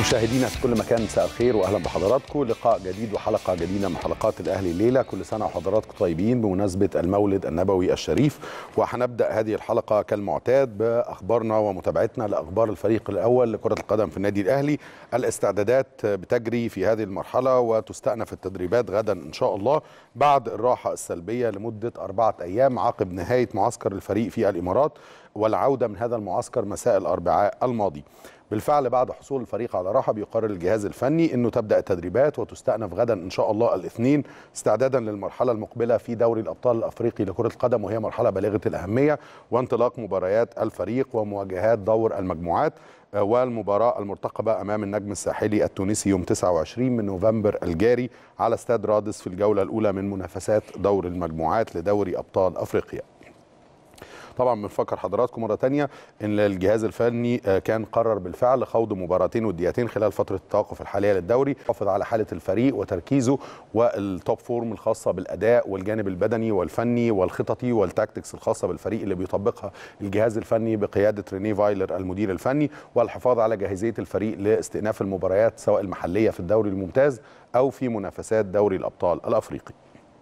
مشاهدينا في كل مكان مساء الخير واهلا بحضراتكم لقاء جديد وحلقه جديده من حلقات الاهلي الليله كل سنه وحضراتكم طيبين بمناسبه المولد النبوي الشريف وهنبدا هذه الحلقه كالمعتاد باخبارنا ومتابعتنا لاخبار الفريق الاول لكره القدم في النادي الاهلي الاستعدادات بتجري في هذه المرحله وتستأنف التدريبات غدا ان شاء الله بعد الراحه السلبيه لمده اربعه ايام عقب نهايه معسكر الفريق في الامارات والعوده من هذا المعسكر مساء الاربعاء الماضي بالفعل بعد حصول الفريق على راحه بيقرر الجهاز الفني انه تبدا التدريبات وتستأنف غدا ان شاء الله الاثنين استعدادا للمرحله المقبله في دوري الابطال الافريقي لكره القدم وهي مرحله بالغه الاهميه وانطلاق مباريات الفريق ومواجهات دور المجموعات والمباراة المرتقبة أمام النجم الساحلي التونسي يوم 29 من نوفمبر الجاري على استاد رادس في الجولة الأولى من منافسات دور المجموعات لدوري أبطال أفريقيا طبعا بنفكر حضراتكم مره تانية ان الجهاز الفني كان قرر بالفعل خوض مباراتين وديتين خلال فتره التوقف الحاليه للدوري حافظ على حاله الفريق وتركيزه والتوب فورم الخاصه بالاداء والجانب البدني والفني والخططي والتاكتكس الخاصه بالفريق اللي بيطبقها الجهاز الفني بقياده ريني فايلر المدير الفني والحفاظ على جاهزيه الفريق لاستئناف المباريات سواء المحليه في الدوري الممتاز او في منافسات دوري الابطال الافريقي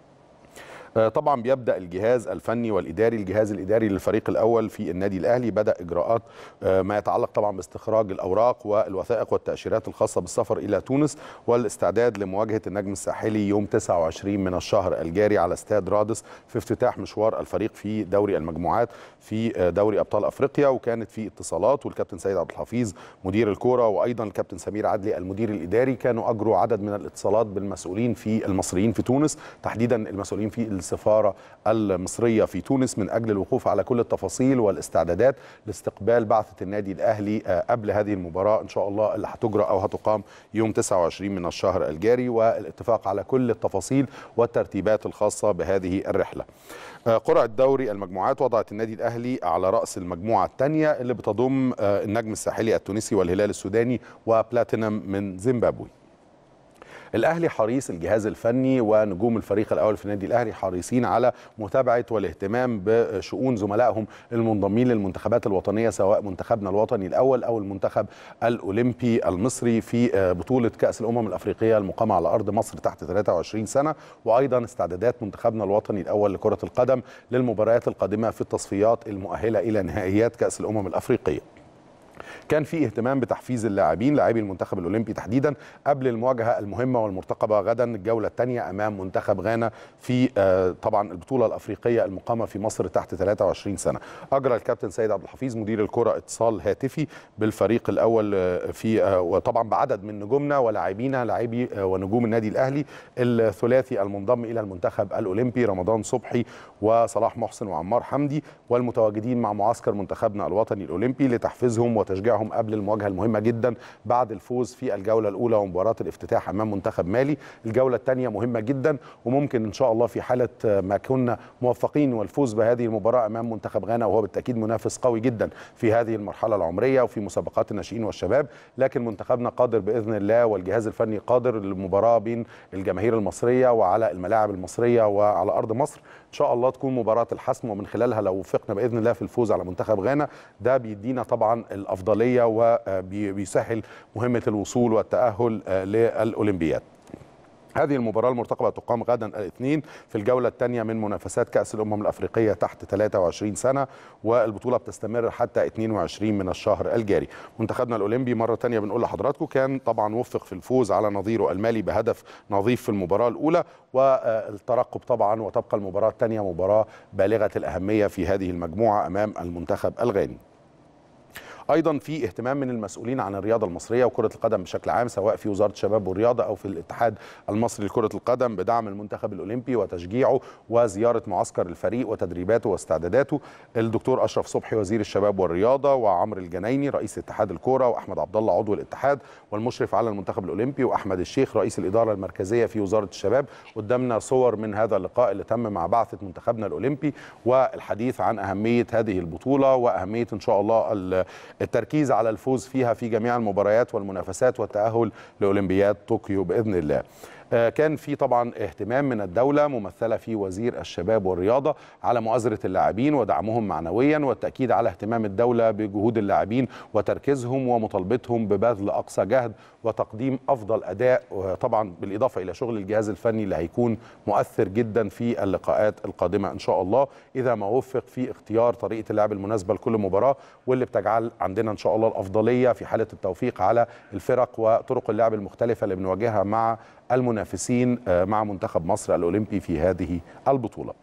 طبعا بيبدا الجهاز الفني والاداري الجهاز الاداري للفريق الاول في النادي الاهلي بدا اجراءات ما يتعلق طبعا باستخراج الاوراق والوثائق والتاشيرات الخاصه بالسفر الى تونس والاستعداد لمواجهه النجم الساحلي يوم 29 من الشهر الجاري على استاد رادس في افتتاح مشوار الفريق في دوري المجموعات في دوري ابطال افريقيا وكانت في اتصالات والكابتن سيد عبد الحفيظ مدير الكوره وايضا الكابتن سمير عدلي المدير الاداري كانوا اجروا عدد من الاتصالات بالمسؤولين في المصريين في تونس تحديدا المسؤولين في السفاره المصريه في تونس من اجل الوقوف على كل التفاصيل والاستعدادات لاستقبال بعثه النادي الاهلي قبل هذه المباراه ان شاء الله اللي هتجرى او هتقام يوم 29 من الشهر الجاري والاتفاق على كل التفاصيل والترتيبات الخاصه بهذه الرحله. قرعه دوري المجموعات وضعت النادي الاهلي على راس المجموعه الثانيه اللي بتضم النجم الساحلي التونسي والهلال السوداني وبلاتينم من زيمبابوي. الاهلي حريص الجهاز الفني ونجوم الفريق الاول في النادي الاهلي حريصين على متابعه والاهتمام بشؤون زملائهم المنضمين للمنتخبات الوطنيه سواء منتخبنا الوطني الاول او المنتخب الاولمبي المصري في بطوله كاس الامم الافريقيه المقامه على ارض مصر تحت 23 سنه وايضا استعدادات منتخبنا الوطني الاول لكره القدم للمباريات القادمه في التصفيات المؤهله الى نهائيات كاس الامم الافريقيه كان في اهتمام بتحفيز اللاعبين لاعبي المنتخب الاولمبي تحديدا قبل المواجهه المهمه والمرتقبه غدا الجوله الثانيه امام منتخب غانا في طبعا البطوله الافريقيه المقامه في مصر تحت 23 سنه اجرى الكابتن سيد عبد الحفيظ مدير الكره اتصال هاتفي بالفريق الاول في وطبعا بعدد من نجومنا ولاعبينا لاعبي ونجوم النادي الاهلي الثلاثي المنضم الى المنتخب الاولمبي رمضان صبحي وصلاح محسن وعمار حمدي والمتواجدين مع معسكر منتخبنا الوطني الاولمبي لتحفيزهم وتشجيعهم قبل المواجهه المهمه جدا بعد الفوز في الجوله الاولى ومباراه الافتتاح امام منتخب مالي الجوله الثانيه مهمه جدا وممكن ان شاء الله في حاله ما كنا موفقين والفوز بهذه المباراه امام منتخب غانا وهو بالتاكيد منافس قوي جدا في هذه المرحله العمريه وفي مسابقات الناشئين والشباب لكن منتخبنا قادر باذن الله والجهاز الفني قادر للمباراه بين الجماهير المصريه وعلى الملاعب المصريه وعلى ارض مصر ان شاء الله تكون مباراه الحسم ومن خلالها لو وفقنا باذن الله في الفوز على منتخب غانا ده بيدينا طبعا الافضليه وبيسهل مهمه الوصول والتاهل للاولمبياد هذه المباراة المرتقبة تقام غدا الاثنين في الجولة الثانية من منافسات كأس الأمم الأفريقية تحت 23 سنة والبطولة بتستمر حتى 22 من الشهر الجاري منتخبنا الأولمبي مرة ثانية بنقول لحضراتكم كان طبعا وفق في الفوز على نظيره المالي بهدف نظيف في المباراة الأولى والترقب طبعا وتبقى المباراة الثانية مباراة بالغة الأهمية في هذه المجموعة أمام المنتخب الغاني ايضا في اهتمام من المسؤولين عن الرياضه المصريه وكره القدم بشكل عام سواء في وزاره الشباب والرياضه او في الاتحاد المصري لكره القدم بدعم المنتخب الاولمبي وتشجيعه وزياره معسكر الفريق وتدريباته واستعداداته الدكتور اشرف صبحي وزير الشباب والرياضه وعمرو الجنايني رئيس اتحاد الكوره واحمد عبد الله عضو الاتحاد والمشرف على المنتخب الاولمبي واحمد الشيخ رئيس الاداره المركزيه في وزاره الشباب قدامنا صور من هذا اللقاء اللي تم مع بعثه منتخبنا الاولمبي والحديث عن اهميه هذه البطوله واهميه ان شاء الله التركيز على الفوز فيها في جميع المباريات والمنافسات والتأهل لأولمبياد طوكيو بإذن الله كان في طبعا اهتمام من الدوله ممثله في وزير الشباب والرياضه على مؤازره اللاعبين ودعمهم معنويا والتاكيد على اهتمام الدوله بجهود اللاعبين وتركيزهم ومطالبتهم ببذل اقصى جهد وتقديم افضل اداء طبعا بالاضافه الى شغل الجهاز الفني اللي هيكون مؤثر جدا في اللقاءات القادمه ان شاء الله اذا ما وفق في اختيار طريقه اللعب المناسبه لكل مباراه واللي بتجعل عندنا ان شاء الله الافضليه في حاله التوفيق على الفرق وطرق اللعب المختلفه اللي بنواجهها مع المنافسين مع منتخب مصر الاولمبي في هذه البطوله.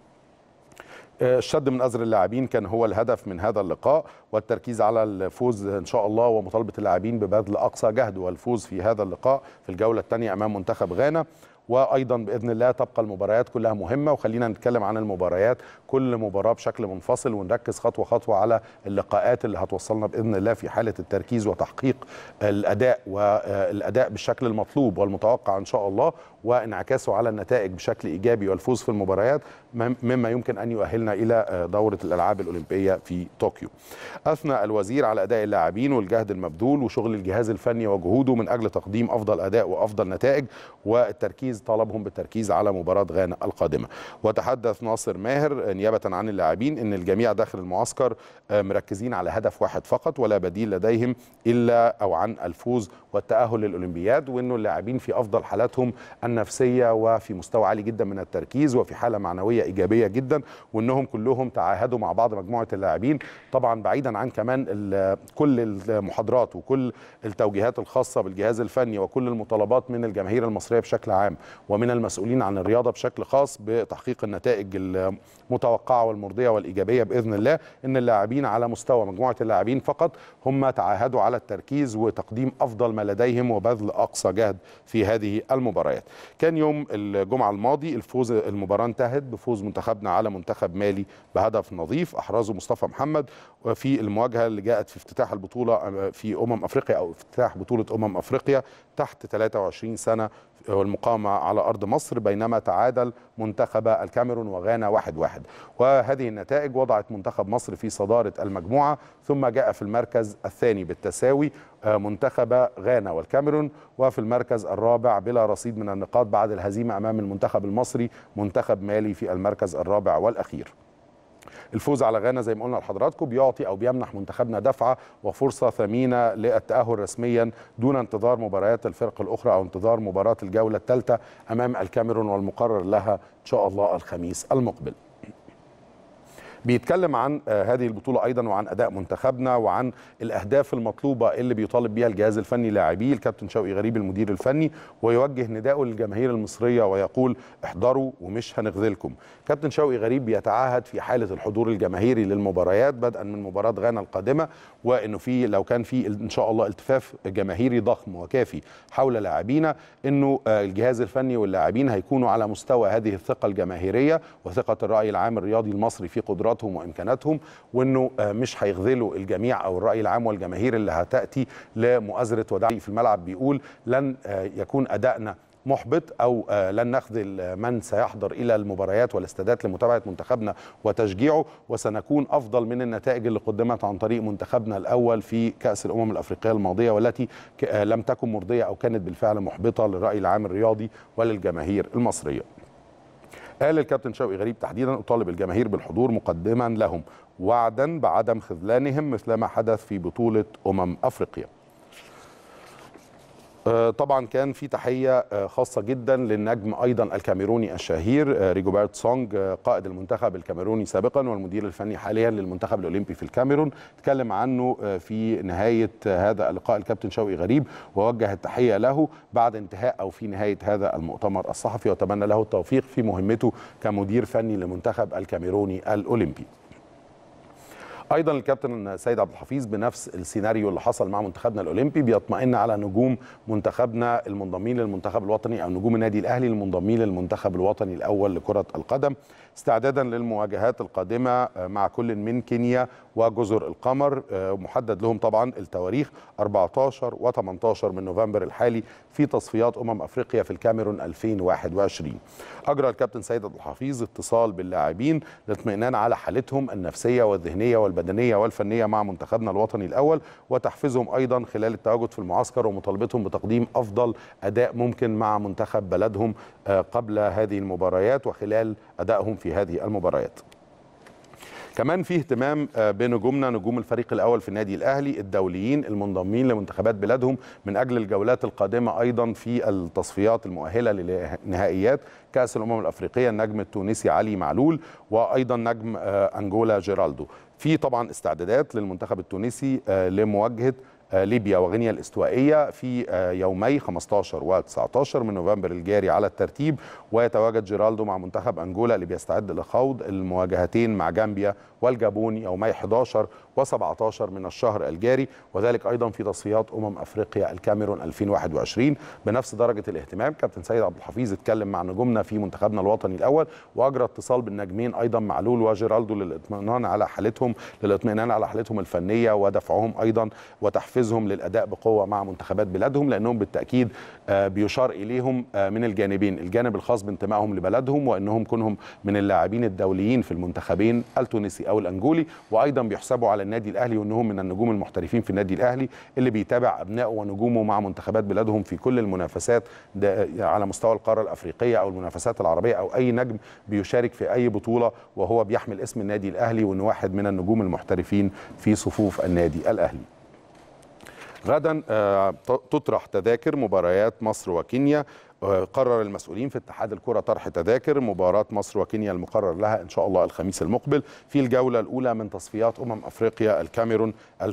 الشد من ازر اللاعبين كان هو الهدف من هذا اللقاء والتركيز على الفوز ان شاء الله ومطالبه اللاعبين ببذل اقصى جهد والفوز في هذا اللقاء في الجوله الثانيه امام منتخب غانا وايضا باذن الله تبقى المباريات كلها مهمه وخلينا نتكلم عن المباريات كل مباراه بشكل منفصل ونركز خطوه خطوه على اللقاءات اللي هتوصلنا باذن الله في حاله التركيز وتحقيق الاداء والاداء بالشكل المطلوب والمتوقع ان شاء الله وانعكاسه على النتائج بشكل ايجابي والفوز في المباريات مما يمكن ان يؤهلنا الى دوره الالعاب الاولمبيه في طوكيو. اثنى الوزير على اداء اللاعبين والجهد المبذول وشغل الجهاز الفني وجهوده من اجل تقديم افضل اداء وافضل نتائج والتركيز طلبهم بالتركيز على مباراه غانا القادمه. وتحدث ناصر ماهر نيابه عن اللاعبين ان الجميع داخل المعسكر مركزين على هدف واحد فقط ولا بديل لديهم الا او عن الفوز والتاهل للاولمبياد وانه اللاعبين في افضل حالاتهم النفسيه وفي مستوى عالي جدا من التركيز وفي حاله معنويه ايجابيه جدا وانهم كلهم تعاهدوا مع بعض مجموعه اللاعبين طبعا بعيدا عن كمان كل المحاضرات وكل التوجيهات الخاصه بالجهاز الفني وكل المطالبات من الجماهير المصريه بشكل عام ومن المسؤولين عن الرياضه بشكل خاص بتحقيق النتائج المتوقعه والمرضيه والايجابيه باذن الله ان اللاعبين على مستوى مجموعه اللاعبين فقط هم تعاهدوا على التركيز وتقديم افضل ما لديهم وبذل اقصى جهد في هذه المباريات. كان يوم الجمعه الماضي الفوز المباراه انتهت بفوز منتخبنا على منتخب مالي بهدف نظيف احرزه مصطفى محمد في المواجهه اللي جاءت في افتتاح البطوله في امم افريقيا او افتتاح بطوله امم افريقيا تحت 23 سنه والمقامة على أرض مصر بينما تعادل منتخب الكاميرون وغانا واحد واحد وهذه النتائج وضعت منتخب مصر في صدارة المجموعة ثم جاء في المركز الثاني بالتساوي منتخب غانا والكاميرون وفي المركز الرابع بلا رصيد من النقاط بعد الهزيمة أمام المنتخب المصري منتخب مالي في المركز الرابع والأخير الفوز على غانا زي ما قلنا لحضراتكم بيعطي او بيمنح منتخبنا دفعه وفرصه ثمينه للتاهل رسميا دون انتظار مباريات الفرق الاخرى او انتظار مباراه الجوله الثالثه امام الكاميرون والمقرر لها ان شاء الله الخميس المقبل. بيتكلم عن هذه البطولة أيضا وعن أداء منتخبنا وعن الأهداف المطلوبة اللي بيطالب بها الجهاز الفني لاعبيه الكابتن شوقي غريب المدير الفني ويوجه نداءه للجماهير المصرية ويقول احضروا ومش هنخذلكم كابتن شوقي غريب بيتعهد في حالة الحضور الجماهيري للمباريات بدءا من مباراة غانا القادمة وانه في لو كان في ان شاء الله التفاف جماهيري ضخم وكافي حول لاعبينا انه الجهاز الفني واللاعبين هيكونوا على مستوى هذه الثقه الجماهيريه وثقه الراي العام الرياضي المصري في قدراتهم وامكاناتهم وانه مش هيخذلوا الجميع او الراي العام والجماهير اللي هتاتي لمؤازره ودعم في الملعب بيقول لن يكون ادائنا محبط او لن نخذل من سيحضر الى المباريات والاستادات لمتابعه منتخبنا وتشجيعه وسنكون افضل من النتائج اللي قدمت عن طريق منتخبنا الاول في كاس الامم الافريقيه الماضيه والتي لم تكن مرضيه او كانت بالفعل محبطه للراي العام الرياضي وللجماهير المصريه. قال الكابتن شوقي غريب تحديدا اطالب الجماهير بالحضور مقدما لهم وعدا بعدم خذلانهم مثلما حدث في بطوله امم افريقيا. طبعا كان في تحيه خاصه جدا للنجم ايضا الكاميروني الشهير ريجوبرت سونج قائد المنتخب الكاميروني سابقا والمدير الفني حاليا للمنتخب الاولمبي في الكاميرون تكلم عنه في نهايه هذا اللقاء الكابتن شوقي غريب ووجه التحيه له بعد انتهاء او في نهايه هذا المؤتمر الصحفي وتمنى له التوفيق في مهمته كمدير فني لمنتخب الكاميروني الاولمبي ايضا الكابتن سيد عبد الحفيظ بنفس السيناريو اللي حصل مع منتخبنا الاولمبي بيطمئن على نجوم منتخبنا المنضمين للمنتخب الوطني او نجوم النادي الاهلي المنضمين للمنتخب الوطني الاول لكره القدم استعدادا للمواجهات القادمه مع كل من كينيا وجزر القمر محدد لهم طبعا التواريخ 14 و18 من نوفمبر الحالي في تصفيات امم افريقيا في الكاميرون 2021 اجرى الكابتن سيد عبد الحفيظ اتصال باللاعبين للاطمئنان على حالتهم النفسيه والذهنيه والبدنيه والفنيه مع منتخبنا الوطني الاول وتحفيزهم ايضا خلال التواجد في المعسكر ومطالبتهم بتقديم افضل اداء ممكن مع منتخب بلدهم قبل هذه المباريات وخلال ادائهم في هذه المباريات كمان في اهتمام بنجومنا نجوم الفريق الاول في النادي الاهلي الدوليين المنضمين لمنتخبات بلادهم من اجل الجولات القادمه ايضا في التصفيات المؤهله لنهائيات كاس الامم الافريقيه النجم التونسي علي معلول وايضا نجم انجولا جيرالدو في طبعا استعدادات للمنتخب التونسي لمواجهه ليبيا وغينيا الاستوائيه في يومي 15 و 19 من نوفمبر الجاري على الترتيب ويتواجد جيرالدو مع منتخب انجولا اللي بيستعد لخوض المواجهتين مع جامبيا والجابون يومي 11 و17 من الشهر الجاري وذلك ايضا في تصفيات امم افريقيا الكاميرون 2021 بنفس درجه الاهتمام كابتن سيد عبد الحفيظ اتكلم مع نجومنا في منتخبنا الوطني الاول واجرى اتصال بالنجمين ايضا معلول وجيرالدو للاطمئنان على حالتهم للاطمئنان على حالتهم الفنيه ودفعهم ايضا وتحفيزهم للاداء بقوه مع منتخبات بلادهم لانهم بالتاكيد بيشار اليهم من الجانبين الجانب الخاص بانتمائهم لبلدهم وانهم كونهم من اللاعبين الدوليين في المنتخبين التونسي او الانجولي وايضا بيحسبوا على النادي الاهلي وانهم من النجوم المحترفين في النادي الاهلي اللي بيتابع ابنائه ونجومه مع منتخبات بلادهم في كل المنافسات على مستوى القاره الافريقيه او المنافسات العربيه او اي نجم بيشارك في اي بطوله وهو بيحمل اسم النادي الاهلي وانه واحد من النجوم المحترفين في صفوف النادي الاهلي. غدا تطرح تذاكر مباريات مصر وكينيا قرر المسؤولين في اتحاد الكرة طرح تذاكر مباراة مصر وكينيا المقرر لها إن شاء الله الخميس المقبل في الجولة الأولى من تصفيات أمم أفريقيا الكاميرون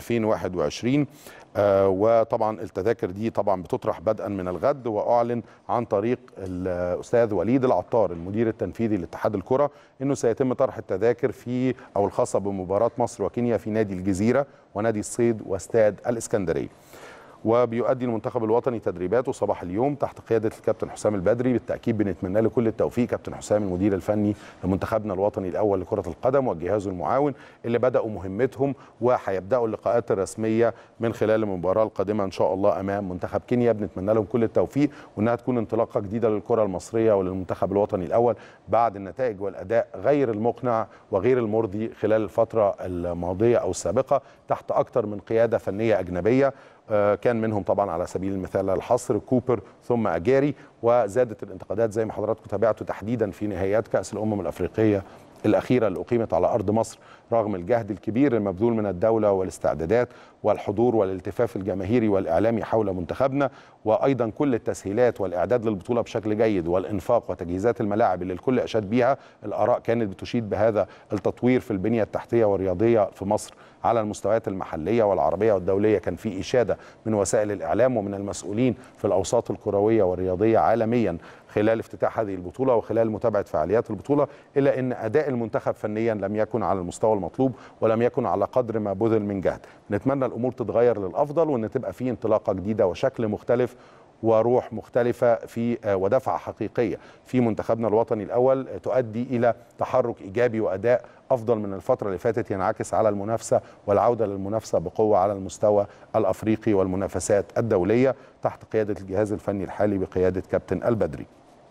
2021 آه وطبعا التذاكر دي طبعا بتطرح بدءا من الغد وأعلن عن طريق الأستاذ وليد العطار المدير التنفيذي لاتحاد الكرة أنه سيتم طرح التذاكر في أو الخاصة بمباراة مصر وكينيا في نادي الجزيرة ونادي الصيد واستاد الإسكندرية وبيؤدي المنتخب الوطني تدريباته صباح اليوم تحت قياده الكابتن حسام البدري بالتاكيد بنتمنى له كل التوفيق كابتن حسام المدير الفني لمنتخبنا الوطني الاول لكره القدم والجهاز المعاون اللي بداوا مهمتهم وهيبداوا اللقاءات الرسميه من خلال المباراه القادمه ان شاء الله امام منتخب كينيا بنتمنى لهم كل التوفيق وانها تكون انطلاقه جديده للكره المصريه وللمنتخب الوطني الاول بعد النتائج والاداء غير المقنع وغير المرضي خلال الفتره الماضيه او السابقه تحت اكثر من قياده فنيه اجنبيه كان منهم طبعا على سبيل المثال الحصر كوبر ثم اجاري وزادت الانتقادات زي ما حضراتكم تابعتوا تحديدا في نهائيات كاس الامم الافريقيه الاخيره اللي اقيمت على ارض مصر رغم الجهد الكبير المبذول من الدوله والاستعدادات والحضور والالتفاف الجماهيري والاعلامي حول منتخبنا وايضا كل التسهيلات والاعداد للبطوله بشكل جيد والانفاق وتجهيزات الملاعب اللي الكل اشاد بيها الاراء كانت بتشيد بهذا التطوير في البنيه التحتيه والرياضيه في مصر على المستويات المحليه والعربيه والدوليه كان في اشاده من وسائل الاعلام ومن المسؤولين في الاوساط الكرويه والرياضيه عالميا خلال افتتاح هذه البطوله وخلال متابعه فعاليات البطوله الا ان اداء المنتخب فنيا لم يكن على المستوى المطلوب ولم يكن على قدر ما بذل من جهد نتمنى الامور تتغير للافضل وان تبقى في انطلاقه جديده وشكل مختلف وروح مختلفة في ودفعة حقيقية في منتخبنا الوطني الأول تؤدي إلى تحرك إيجابي وأداء أفضل من الفترة اللي فاتت ينعكس على المنافسة والعودة للمنافسة بقوة على المستوى الأفريقي والمنافسات الدولية تحت قيادة الجهاز الفني الحالي بقيادة كابتن البدري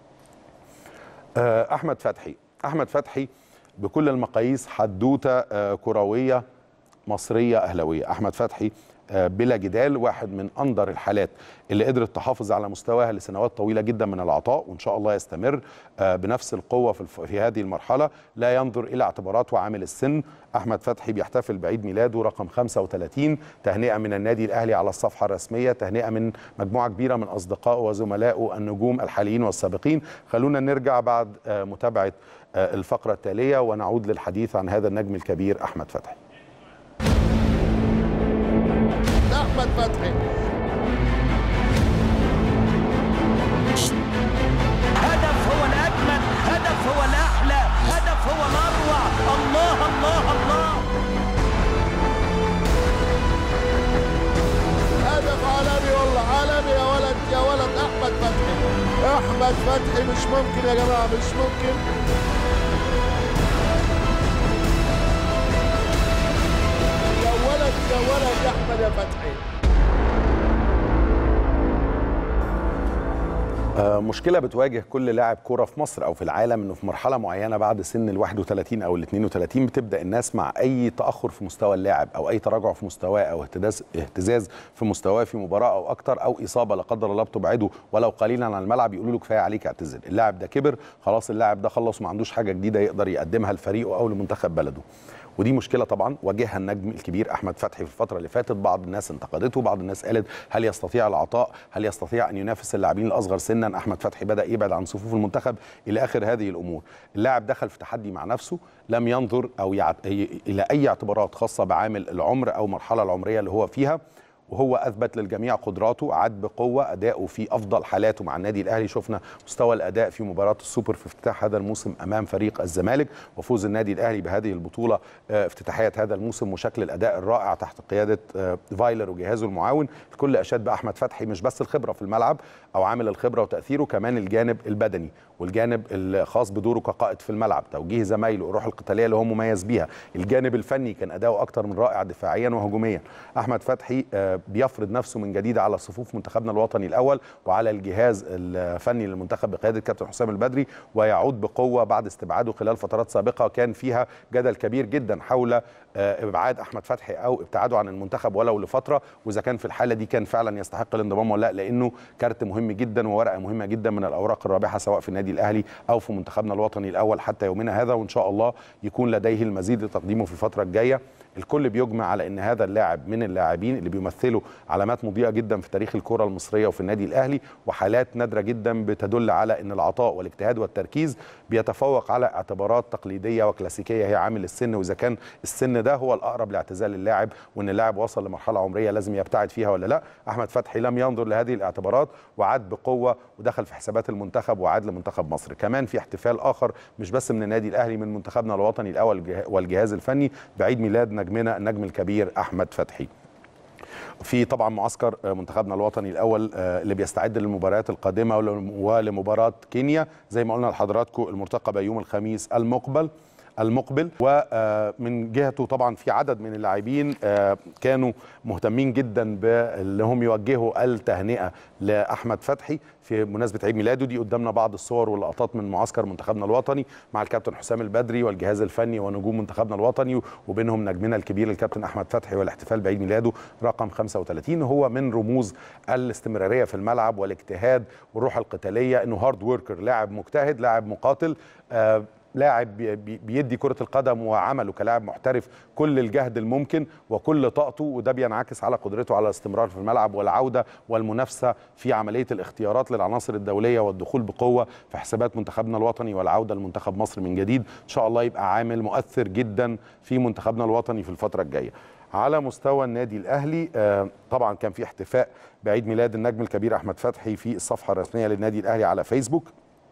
أحمد فتحي أحمد فتحي بكل المقاييس حدوتة كروية مصرية أهلوية أحمد فتحي بلا جدال واحد من أندر الحالات اللي قدرت تحافظ على مستواها لسنوات طويلة جدا من العطاء وإن شاء الله يستمر بنفس القوة في, في هذه المرحلة لا ينظر إلى اعتبارات وعامل السن أحمد فتحي بيحتفل بعيد ميلاده رقم 35 تهنئة من النادي الأهلي على الصفحة الرسمية تهنئة من مجموعة كبيرة من أصدقائه وزملائه النجوم الحاليين والسابقين خلونا نرجع بعد متابعة الفقرة التالية ونعود للحديث عن هذا النجم الكبير أحمد فتحي احمد فتحي هدف هو الاجمل هدف هو الاحلى هدف هو الاروع الله الله الله هدف عالمي والله عالمي يا ولد يا ولد احمد فتحي احمد فتحي مش ممكن يا جماعه مش ممكن مشكله بتواجه كل لاعب كوره في مصر او في العالم انه في مرحله معينه بعد سن ال 31 او ال 32 بتبدا الناس مع اي تاخر في مستوى اللاعب او اي تراجع في مستواه او اهتزاز اهتزاز في مستواه في مباراه او اكتر او اصابه لا قدر الله بتبعده ولو قليلا عن الملعب يقولوا له كفايه عليك اعتزل اللاعب ده كبر خلاص اللاعب ده خلص وما عندوش حاجه جديده يقدر يقدمها لفريقه او لمنتخب بلده ودي مشكله طبعا واجهها النجم الكبير احمد فتحي في الفتره اللي فاتت بعض الناس انتقدته بعض الناس قالت هل يستطيع العطاء هل يستطيع ان ينافس اللاعبين الاصغر سنا احمد فتحي بدا يبعد عن صفوف المنتخب الى اخر هذه الامور اللاعب دخل في تحدي مع نفسه لم ينظر او يعت... الى اي اعتبارات خاصه بعامل العمر او المرحله العمريه اللي هو فيها وهو اثبت للجميع قدراته عاد بقوه اداؤه في افضل حالاته مع النادي الاهلي شفنا مستوى الاداء في مباراه السوبر في افتتاح هذا الموسم امام فريق الزمالك وفوز النادي الاهلي بهذه البطوله آه، افتتاحيه هذا الموسم وشكل الاداء الرائع تحت قياده آه، فايلر وجهازه المعاون الكل اشاد باحمد فتحي مش بس الخبره في الملعب او عامل الخبره وتاثيره كمان الجانب البدني والجانب الخاص بدوره كقائد في الملعب توجيه زمايله الروح القتاليه اللي هو مميز بيها الجانب الفني كان اداؤه اكتر من رائع دفاعيا وهجوميا احمد فتحي آه، بيفرض نفسه من جديد على صفوف منتخبنا الوطني الاول وعلى الجهاز الفني للمنتخب بقياده كابتن حسام البدري ويعود بقوه بعد استبعاده خلال فترات سابقه كان فيها جدل كبير جدا حول آه، ابعاد احمد فتحي او ابتعاده عن المنتخب ولو لفتره واذا كان في الحاله دي كان فعلا يستحق الانضمام ولا لا لانه كارت مهم جدا وورقه مهمه جدا من الاوراق الرابحه سواء في النادي الاهلي او في منتخبنا الوطني الاول حتى يومنا هذا وان شاء الله يكون لديه المزيد لتقديمه في الفتره الجايه الكل بيجمع على ان هذا اللاعب من اللاعبين اللي بيمثلوا علامات مضيئه جدا في تاريخ الكره المصريه وفي النادي الاهلي وحالات نادره جدا بتدل على ان العطاء والاجتهاد والتركيز بيتفوق على اعتبارات تقليديه وكلاسيكيه هي عامل السن واذا كان السن ده هو الاقرب لاعتزال اللاعب وان اللاعب وصل لمرحله عمريه لازم يبتعد فيها ولا لا احمد فتحي لم ينظر لهذه الاعتبارات وعاد بقوه ودخل في حسابات المنتخب وعاد لمنتخب مصر كمان في احتفال اخر مش بس من النادي الاهلي من منتخبنا الوطني الاول والجهاز الفني بعيد ميلاد نجمنا النجم الكبير احمد فتحي في طبعا معسكر منتخبنا الوطني الاول اللي بيستعد للمباريات القادمه ولمباراه كينيا زي ما قلنا لحضراتكم المرتقبه يوم الخميس المقبل المقبل ومن جهته طبعا في عدد من اللاعبين كانوا مهتمين جدا باللي هم يوجهوا التهنئه لاحمد فتحي في مناسبه عيد ميلاده دي قدامنا بعض الصور واللقطات من معسكر منتخبنا الوطني مع الكابتن حسام البدري والجهاز الفني ونجوم منتخبنا الوطني وبينهم نجمنا الكبير الكابتن احمد فتحي والاحتفال بعيد ميلاده رقم 35 هو من رموز الاستمراريه في الملعب والاجتهاد والروح القتاليه انه هارد وركر لاعب مجتهد لاعب مقاتل آه لاعب بيدي كرة القدم وعمله كلاعب محترف كل الجهد الممكن وكل طاقته وده بينعكس على قدرته على الاستمرار في الملعب والعودة والمنافسة في عملية الاختيارات للعناصر الدولية والدخول بقوة في حسابات منتخبنا الوطني والعودة لمنتخب مصر من جديد إن شاء الله يبقى عامل مؤثر جدا في منتخبنا الوطني في الفترة الجاية على مستوى النادي الاهلي آه طبعا كان في احتفاء بعيد ميلاد النجم الكبير احمد فتحي في الصفحه الرسميه للنادي الاهلي على فيسبوك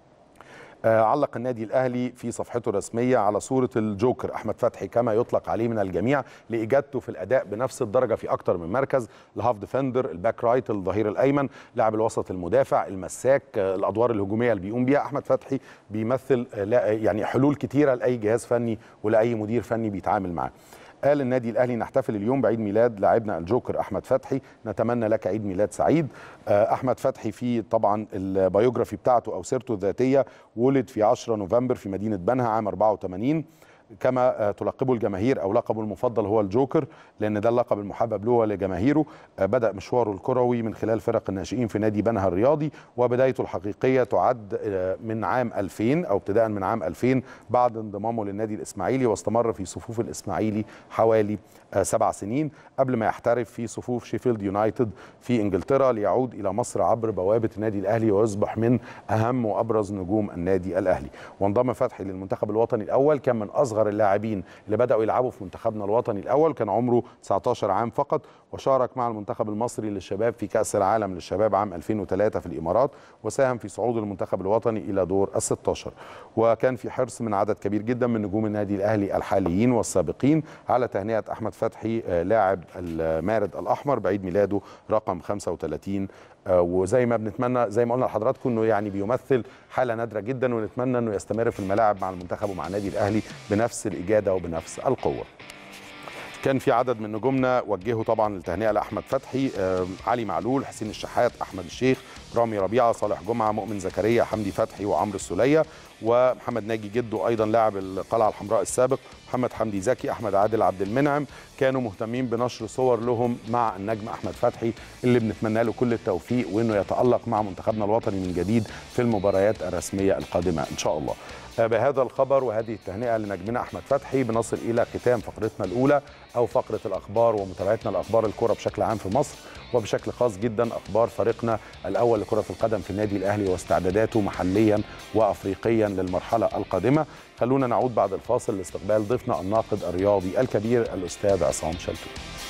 علق النادي الاهلي في صفحته الرسميه على صوره الجوكر احمد فتحي كما يطلق عليه من الجميع لاجادته في الاداء بنفس الدرجه في اكثر من مركز الهاف ديفندر الباك رايت الظهير الايمن لاعب الوسط المدافع المساك الادوار الهجوميه اللي بيقوم بيها احمد فتحي بيمثل يعني حلول كتيره لاي جهاز فني ولاي مدير فني بيتعامل معاه قال النادي الاهلي نحتفل اليوم بعيد ميلاد لاعبنا الجوكر احمد فتحي نتمنى لك عيد ميلاد سعيد احمد فتحي في طبعا البيوجرافي بتاعته او سيرته الذاتيه ولد في 10 نوفمبر في مدينه بنها عام 84 كما تلقبه الجماهير او لقبه المفضل هو الجوكر لان ده اللقب المحبب له ولجماهيره بدا مشواره الكروي من خلال فرق الناشئين في نادي بنها الرياضي وبدايته الحقيقيه تعد من عام 2000 او ابتداء من عام 2000 بعد انضمامه للنادي الاسماعيلي واستمر في صفوف الاسماعيلي حوالي سبع سنين قبل ما يحترف في صفوف شيفيلد يونايتد في انجلترا ليعود الى مصر عبر بوابه النادي الاهلي ويصبح من اهم وابرز نجوم النادي الاهلي وانضم فتحي للمنتخب الوطني الاول كان من اصغر اللاعبين اللي بداوا يلعبوا في منتخبنا الوطني الاول كان عمره 19 عام فقط وشارك مع المنتخب المصري للشباب في كاس العالم للشباب عام 2003 في الامارات وساهم في صعود المنتخب الوطني الى دور ال 16 وكان في حرص من عدد كبير جدا من نجوم النادي الاهلي الحاليين والسابقين على تهنئه احمد فتحي لاعب المارد الاحمر بعيد ميلاده رقم 35 وزي ما بنتمنى زي ما قلنا لحضراتكم انه يعني بيمثل حاله نادره جدا ونتمنى انه يستمر في الملاعب مع المنتخب ومع النادي الاهلي بنفس الاجاده وبنفس القوه. كان في عدد من نجومنا وجهوا طبعا التهنئه لاحمد فتحي آه علي معلول حسين الشحات احمد الشيخ رامي ربيعه صالح جمعه مؤمن زكريا حمدي فتحي وعمرو السوليه ومحمد ناجي جدو ايضا لاعب القلعه الحمراء السابق محمد حمدي زكي احمد عادل عبد المنعم كانوا مهتمين بنشر صور لهم مع النجم احمد فتحي اللي بنتمنى له كل التوفيق وانه يتالق مع منتخبنا الوطني من جديد في المباريات الرسميه القادمه ان شاء الله بهذا الخبر وهذه التهنئه لنجمنا احمد فتحي بنصل الى ختام فقرتنا الاولى او فقره الاخبار ومتابعتنا لاخبار الكره بشكل عام في مصر وبشكل خاص جدا اخبار فريقنا الاول لكره القدم في النادي الاهلي واستعداداته محليا وافريقيا للمرحله القادمه خلونا نعود بعد الفاصل لاستقبال ضيفنا الناقد الرياضي الكبير الاستاذ عصام شلتوت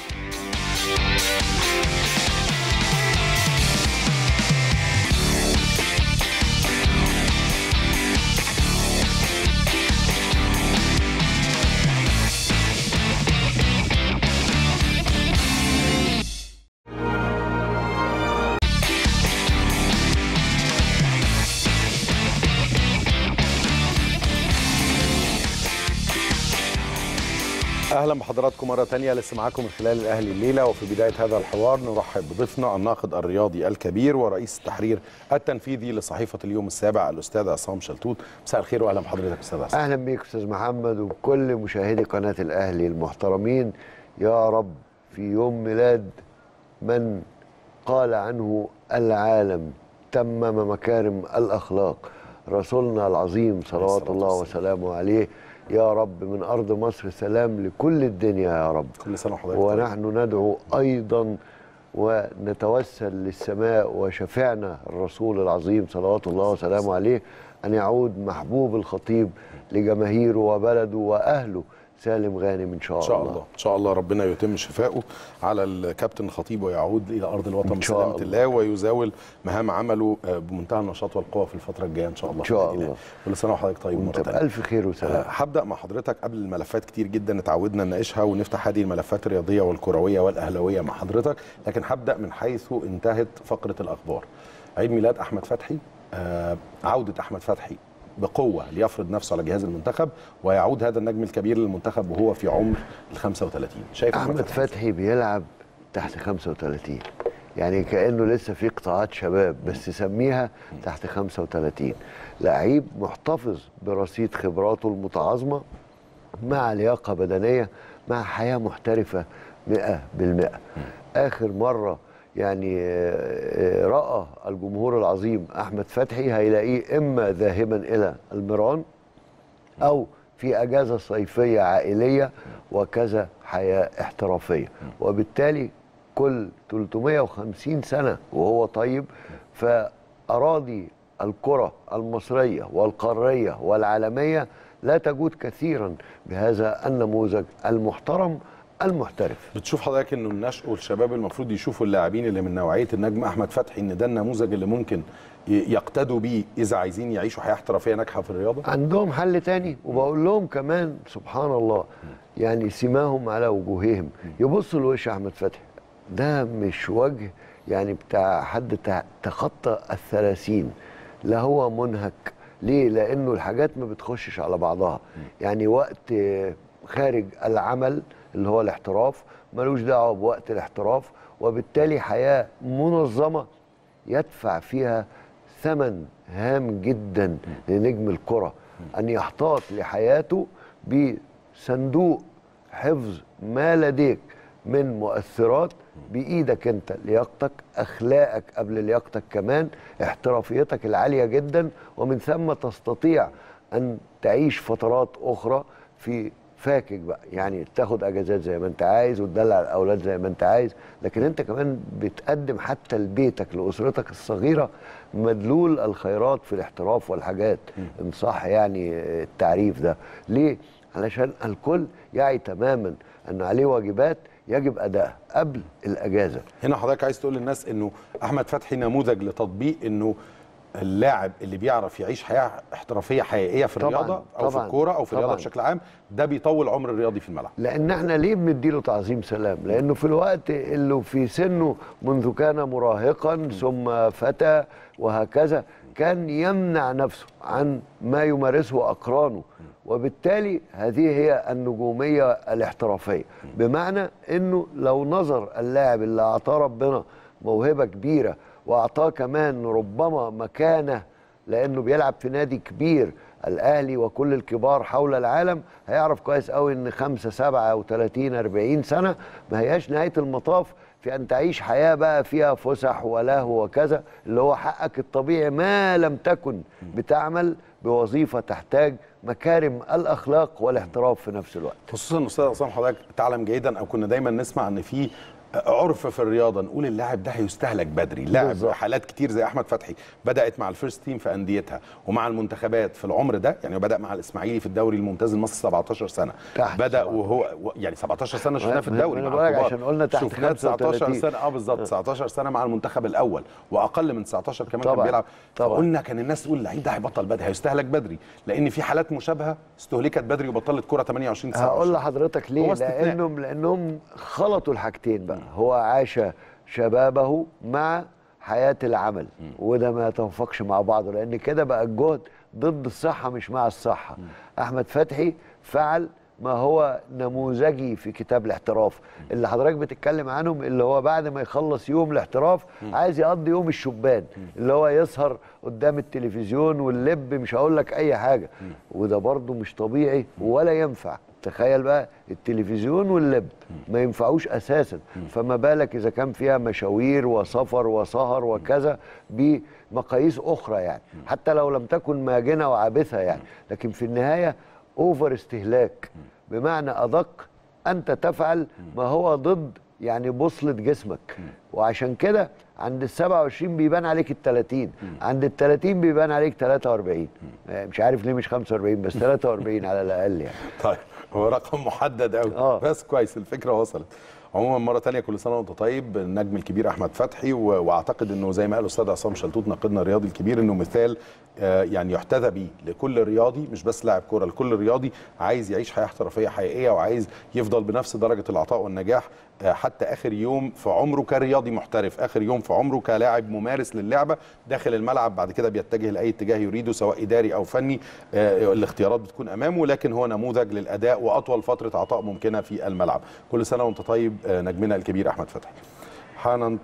اهلا بحضراتكم مره تانية لسه معاكم من خلال الاهلي الليله وفي بدايه هذا الحوار نرحب بضيفنا الناقد الرياضي الكبير ورئيس التحرير التنفيذي لصحيفه اليوم السابع الاستاذ عصام شلتوت مساء الخير واهلا بحضرتك استاذ عصام اهلا بيك استاذ محمد وكل مشاهدي قناه الاهلي المحترمين يا رب في يوم ميلاد من قال عنه العالم تمم مكارم الاخلاق رسولنا العظيم صلوات الله وسلامه عليه يا رب من ارض مصر سلام لكل الدنيا يا رب كل سنه وحضرتك ونحن ندعو ايضا ونتوسل للسماء وشفعنا الرسول العظيم صلوات الله وسلامه عليه ان يعود محبوب الخطيب لجماهيره وبلده واهله سالم غانم ان شاء, ان شاء الله ان شاء الله ربنا يتم شفائه على الكابتن خطيب ويعود الى ارض الوطن بسلامه الله ويزاول مهام عمله بمنتهى النشاط والقوه في الفتره الجايه ان شاء الله ان شاء الله كل سنه وحضرتك طيب مره ثانيه الف خير وسلام هبدا مع حضرتك قبل الملفات كتير جدا اتعودنا نناقشها ونفتح هذه الملفات الرياضيه والكرويه والاهلاويه مع حضرتك لكن هبدا من حيث انتهت فقره الاخبار عيد ميلاد احمد فتحي آه عوده احمد فتحي بقوه ليفرض نفسه على جهاز المنتخب ويعود هذا النجم الكبير للمنتخب وهو في عمر ال 35 شايف احمد فتحي بيلعب تحت 35 يعني كانه لسه في قطاعات شباب بس سميها تحت 35 لعيب محتفظ برصيد خبراته المتعاظمه مع لياقه بدنيه مع حياه محترفه 100% اخر مره يعني راى الجمهور العظيم احمد فتحي هيلاقيه اما ذاهبا الى الميران او في اجازه صيفيه عائليه وكذا حياه احترافيه وبالتالي كل 350 سنه وهو طيب فاراضي الكره المصريه والقاريه والعالميه لا تجود كثيرا بهذا النموذج المحترم المحترف بتشوف حضرتك انه النشء والشباب المفروض يشوفوا اللاعبين اللي من نوعيه النجم احمد فتحي ان ده النموذج اللي ممكن يقتدوا بيه اذا عايزين يعيشوا حياه احترافيه ناجحه في الرياضه عندهم حل تاني وبقول لهم كمان سبحان الله يعني سماهم على وجوههم يبصوا لوش احمد فتحي ده مش وجه يعني بتاع حد تخطى الثلاثين لا هو منهك ليه لانه الحاجات ما بتخشش على بعضها يعني وقت خارج العمل اللي هو الاحتراف ملوش دعوه بوقت الاحتراف وبالتالي حياه منظمه يدفع فيها ثمن هام جدا لنجم الكره ان يحتاط لحياته بصندوق حفظ ما لديك من مؤثرات بايدك انت لياقتك اخلاقك قبل لياقتك كمان احترافيتك العاليه جدا ومن ثم تستطيع ان تعيش فترات اخرى في فاكك بقى يعني تاخد اجازات زي ما انت عايز وتدلع الاولاد زي ما انت عايز لكن انت كمان بتقدم حتى لبيتك لاسرتك الصغيره مدلول الخيرات في الاحتراف والحاجات ان صح يعني التعريف ده ليه علشان الكل يعي تماما ان عليه واجبات يجب ادائها قبل الاجازه هنا حضرتك عايز تقول للناس انه احمد فتحي نموذج لتطبيق انه اللاعب اللي بيعرف يعيش حياه احترافيه حقيقيه في طبعاً، الرياضه او في طبعاً، الكوره او في الرياضه طبعاً. بشكل عام ده بيطول عمر الرياضي في الملعب لان احنا ليه بنديله تعظيم سلام لانه في الوقت اللي في سنه منذ كان مراهقا ثم فتى وهكذا كان يمنع نفسه عن ما يمارسه اقرانه وبالتالي هذه هي النجوميه الاحترافيه بمعنى انه لو نظر اللاعب اللي اعطاه ربنا موهبه كبيره واعطاه كمان ربما مكانه لانه بيلعب في نادي كبير الاهلي وكل الكبار حول العالم هيعرف كويس قوي ان خمسة سبعة او 30 40 سنه ما هياش نهايه المطاف في ان تعيش حياه بقى فيها فسح ولهو وكذا اللي هو حقك الطبيعي ما لم تكن بتعمل بوظيفه تحتاج مكارم الاخلاق والاحتراف في نفس الوقت خصوصا استاذ عصام حضرتك تعلم جيدا او كنا دايما نسمع ان في عرف في الرياضه نقول اللاعب ده هيستهلك بدري لاعب بالظبط. حالات كتير زي احمد فتحي بدات مع الفيرست تيم في انديتها ومع المنتخبات في العمر ده يعني بدا مع الاسماعيلي في الدوري الممتاز المصري 17 سنه تحت بدا 17. وهو و- يعني 17 سنه شفناه في ما- الدوري ما أنا مع بقولك الكبار. عشان قلنا تحت شفناه 19 35. سنه اه بالظبط 19 سنه مع المنتخب الاول واقل من 19 كمان كان طبعاً. بيلعب طبعاً. فقلنا كان الناس تقول اللعيب ده هيبطل بدري هيستهلك بدري لان في حالات مشابهه استهلكت بدري وبطلت كره 28 29 هقول لحضرتك هو ليه استثناء. لانهم لانهم خلطوا الحاجتين بقى هو عاش شبابه مع حياه العمل وده ما يتوافقش مع بعضه لان كده بقى الجهد ضد الصحه مش مع الصحه احمد فتحي فعل ما هو نموذجي في كتاب الاحتراف اللي حضرتك بتتكلم عنهم اللي هو بعد ما يخلص يوم الاحتراف عايز يقضي يوم الشبان اللي هو يسهر قدام التلفزيون واللب مش هقول لك اي حاجه وده برضه مش طبيعي ولا ينفع تخيل بقى التلفزيون واللب ما ينفعوش اساسا فما بالك اذا كان فيها مشاوير وسفر وسهر وكذا بمقاييس اخرى يعني حتى لو لم تكن ماجنه وعابثه يعني لكن في النهايه اوفر استهلاك بمعنى ادق انت تفعل ما هو ضد يعني بوصله جسمك وعشان كده عند ال 27 بيبان عليك ال 30 عند ال 30 بيبان عليك 43 مش عارف ليه مش 45 بس 43 على الاقل يعني طيب هو رقم محدد قوي آه. بس كويس الفكره وصلت عموما مره تانية كل سنه وانت طيب النجم الكبير احمد فتحي و... واعتقد انه زي ما قال الاستاذ عصام شلتوت ناقدنا الرياضي الكبير انه مثال آه، يعني يحتذى به لكل رياضي مش بس لاعب كوره لكل رياضي عايز يعيش حياه احترافيه حقيقيه وعايز يفضل بنفس درجه العطاء والنجاح آه، حتى اخر يوم في عمره كرياضي محترف اخر يوم في عمره كلاعب ممارس للعبه داخل الملعب بعد كده بيتجه لاي اتجاه يريده سواء اداري او فني آه، الاختيارات بتكون امامه لكن هو نموذج للاداء واطول فتره عطاء ممكنه في الملعب كل سنه وانت طيب آه، نجمنا الكبير احمد فتحي حانا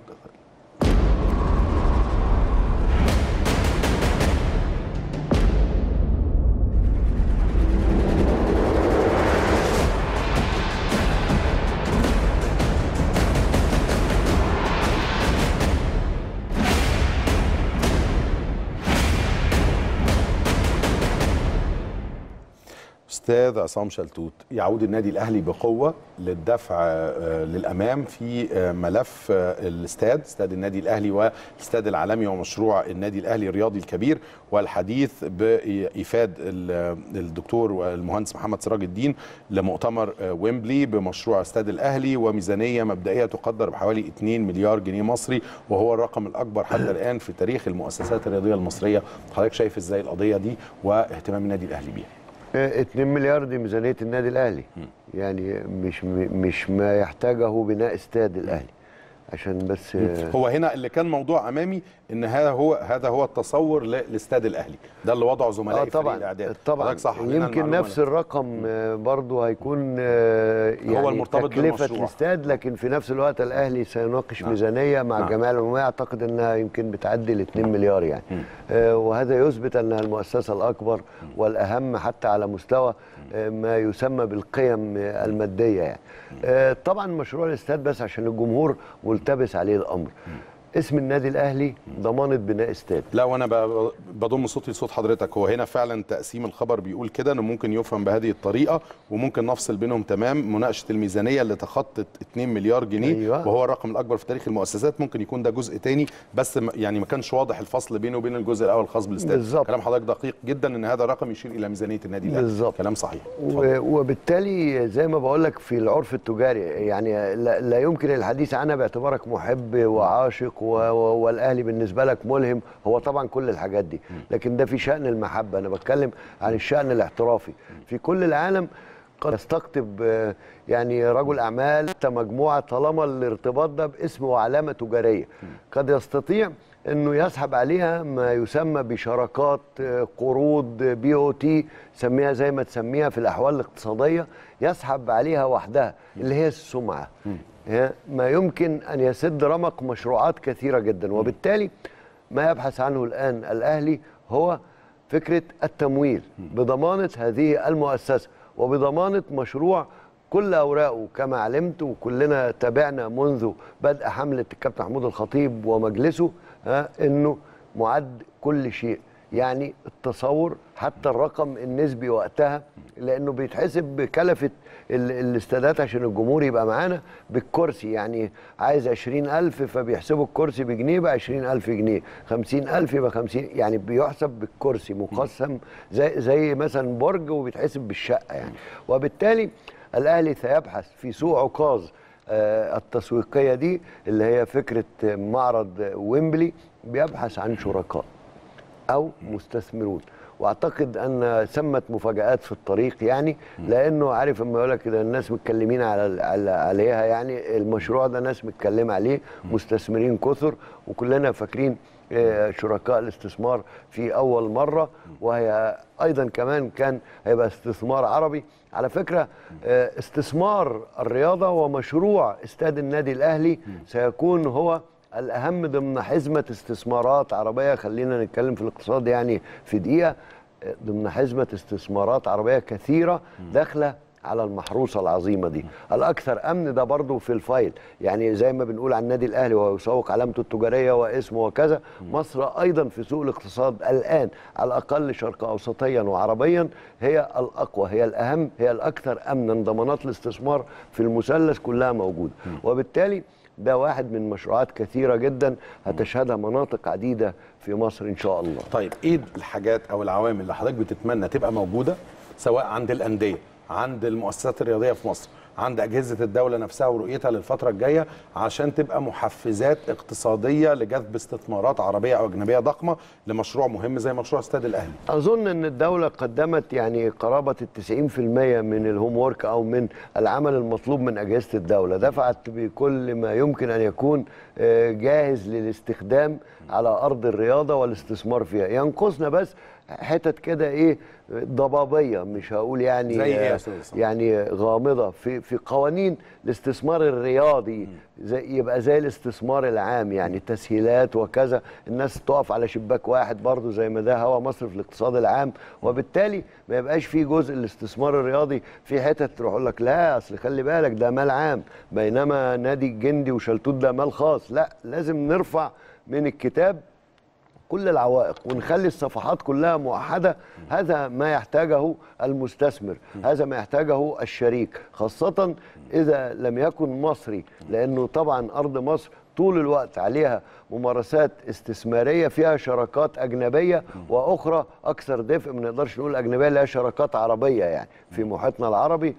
استاذ عصام شلتوت يعود النادي الاهلي بقوه للدفع آه، للامام في آه، ملف آه، الاستاد استاد النادي الاهلي والاستاد العالمي ومشروع النادي الاهلي الرياضي الكبير والحديث بايفاد ال- الدكتور المهندس محمد سراج الدين لمؤتمر آه، ويمبلي بمشروع استاد الاهلي وميزانيه مبدئيه تقدر بحوالي 2 مليار جنيه مصري وهو الرقم الاكبر حتى الان في تاريخ المؤسسات الرياضيه المصريه حضرتك شايف ازاي القضيه دي واهتمام النادي الاهلي بيها 2 مليار دي ميزانيه النادي الاهلي يعني مش مش ما يحتاجه بناء استاد الاهلي عشان بس هو هنا اللي كان موضوع امامي ان هذا هو هذا هو التصور ل- لاستاد الاهلي ده اللي وضعه زملائي اه في فريق طبعا الاعداد طبعا حضرتك صح لنا يمكن المعلومة نفس دي. الرقم آه، برضو هيكون آه، يعني المرتبط تكلفه بالمشروع. الاستاد لكن في نفس الوقت الاهلي سيناقش نعم. ميزانيه مع نعم. الجمعيه العموميه اعتقد انها يمكن بتعدي ال 2 مليار يعني آه، وهذا يثبت انها المؤسسه الاكبر والاهم حتى على مستوى آه، ما يسمى بالقيم آه، الماديه يعني آه، طبعا مشروع الاستاد بس عشان الجمهور ملتبس عليه الامر اسم النادي الاهلي ضمانه بناء استاد لا وانا ب- بضم صوتي لصوت حضرتك هو هنا فعلا تقسيم الخبر بيقول كده انه ممكن يفهم بهذه الطريقه وممكن نفصل بينهم تمام مناقشه الميزانيه اللي تخطت 2 مليار جنيه أيوة. وهو الرقم الاكبر في تاريخ المؤسسات ممكن يكون ده جزء تاني بس م- يعني ما كانش واضح الفصل بينه وبين الجزء الاول الخاص بالاستاد بالظبط. كلام حضرتك دقيق جدا ان هذا الرقم يشير الى ميزانيه النادي الاهلي بالظبط. كلام صحيح اتفضل. و- وبالتالي زي ما بقول لك في العرف التجاري يعني لا, لا يمكن الحديث عنها باعتبارك محب وعاشق و- و- والاهلي بالنسبه لك ملهم هو طبعا كل الحاجات دي لكن ده في شان المحبه انا بتكلم عن الشان الاحترافي في كل العالم قد يستقطب آه، يعني رجل اعمال حتى مجموعه طالما الارتباط ده باسم وعلامه تجاريه قد يستطيع انه يسحب عليها ما يسمى بشراكات آه، قروض بي او تي سميها زي ما تسميها في الاحوال الاقتصاديه يسحب عليها وحدها اللي هي السمعه ها، ما يمكن ان يسد رمق مشروعات كثيره جدا وبالتالي ما يبحث عنه الان الاهلي هو فكره التمويل بضمانه هذه المؤسسه وبضمانه مشروع كل اوراقه كما علمت وكلنا تابعنا منذ بدء حمله الكابتن محمود الخطيب ومجلسه ها انه معد كل شيء يعني التصور حتى الرقم النسبي وقتها لانه بيتحسب بكلفه ال- الاستادات عشان الجمهور يبقى معانا بالكرسي يعني عايز 20000 فبيحسبوا الكرسي بجنيه يبقى 20000 جنيه 50000 يبقى 50 يعني بيحسب بالكرسي مقسم زي زي مثلا برج وبيتحسب بالشقه يعني وبالتالي الاهلي سيبحث في سوق عكاظ آه، التسويقيه دي اللي هي فكره معرض ويمبلي بيبحث عن شركاء او مستثمرون واعتقد ان ثمت مفاجات في الطريق يعني لانه عارف اما يقول لك كده الناس متكلمين على على- عليها يعني المشروع ده ناس متكلمه عليه مستثمرين كثر وكلنا فاكرين آه، شركاء الاستثمار في اول مره وهي ايضا كمان كان هيبقى استثمار عربي على فكره آه، استثمار الرياضه ومشروع استاد النادي الاهلي سيكون هو الاهم ضمن حزمه استثمارات عربيه خلينا نتكلم في الاقتصاد يعني في دقيقه آه، ضمن حزمه استثمارات عربيه كثيره داخله على المحروسه العظيمه دي الاكثر امن ده برضو في الفايل يعني زي ما بنقول عن النادي الاهلي وهو يسوق علامته التجاريه واسمه وكذا مصر ايضا في سوق الاقتصاد الان على الاقل شرق اوسطيا وعربيا هي الاقوى هي الاهم هي الاكثر امنا ضمانات الاستثمار في المثلث كلها موجوده وبالتالي ده واحد من مشروعات كثيره جدا هتشهدها مناطق عديده في مصر ان شاء الله طيب ايه الحاجات او العوامل اللي حضرتك بتتمنى تبقى موجوده سواء عند الانديه عند المؤسسات الرياضيه في مصر عند اجهزه الدوله نفسها ورؤيتها للفتره الجايه عشان تبقى محفزات اقتصاديه لجذب استثمارات عربيه او اجنبيه ضخمه لمشروع مهم زي مشروع استاد الاهلي اظن ان الدوله قدمت يعني قرابه ال 90% من الهوم وورك او من العمل المطلوب من اجهزه الدوله دفعت بكل ما يمكن ان يكون آه، جاهز للاستخدام على ارض الرياضه والاستثمار فيها ينقصنا بس حتت كده ايه ضبابيه مش هقول يعني زي إيه يا آه، أستاذ إسلام؟ يعني غامضه في في قوانين الاستثمار الرياضي زي يبقى زي الاستثمار العام يعني تسهيلات وكذا الناس تقف على شباك واحد برضو زي ما ده هوا مصر في الاقتصاد العام وبالتالي ما يبقاش في جزء الاستثمار الرياضي في حتت تروح يقول لك لا اصل خلي بالك ده مال عام بينما نادي الجندي وشلتوت ده مال خاص لا لازم نرفع من الكتاب كل العوائق ونخلي الصفحات كلها موحدة هذا ما يحتاجه المستثمر هذا ما يحتاجه الشريك خاصة إذا لم يكن مصري لأنه طبعا أرض مصر طول الوقت عليها ممارسات استثمارية فيها شراكات أجنبية وأخرى أكثر دفء ما نقدرش نقول أجنبية اللي هي شراكات عربية يعني في محيطنا العربي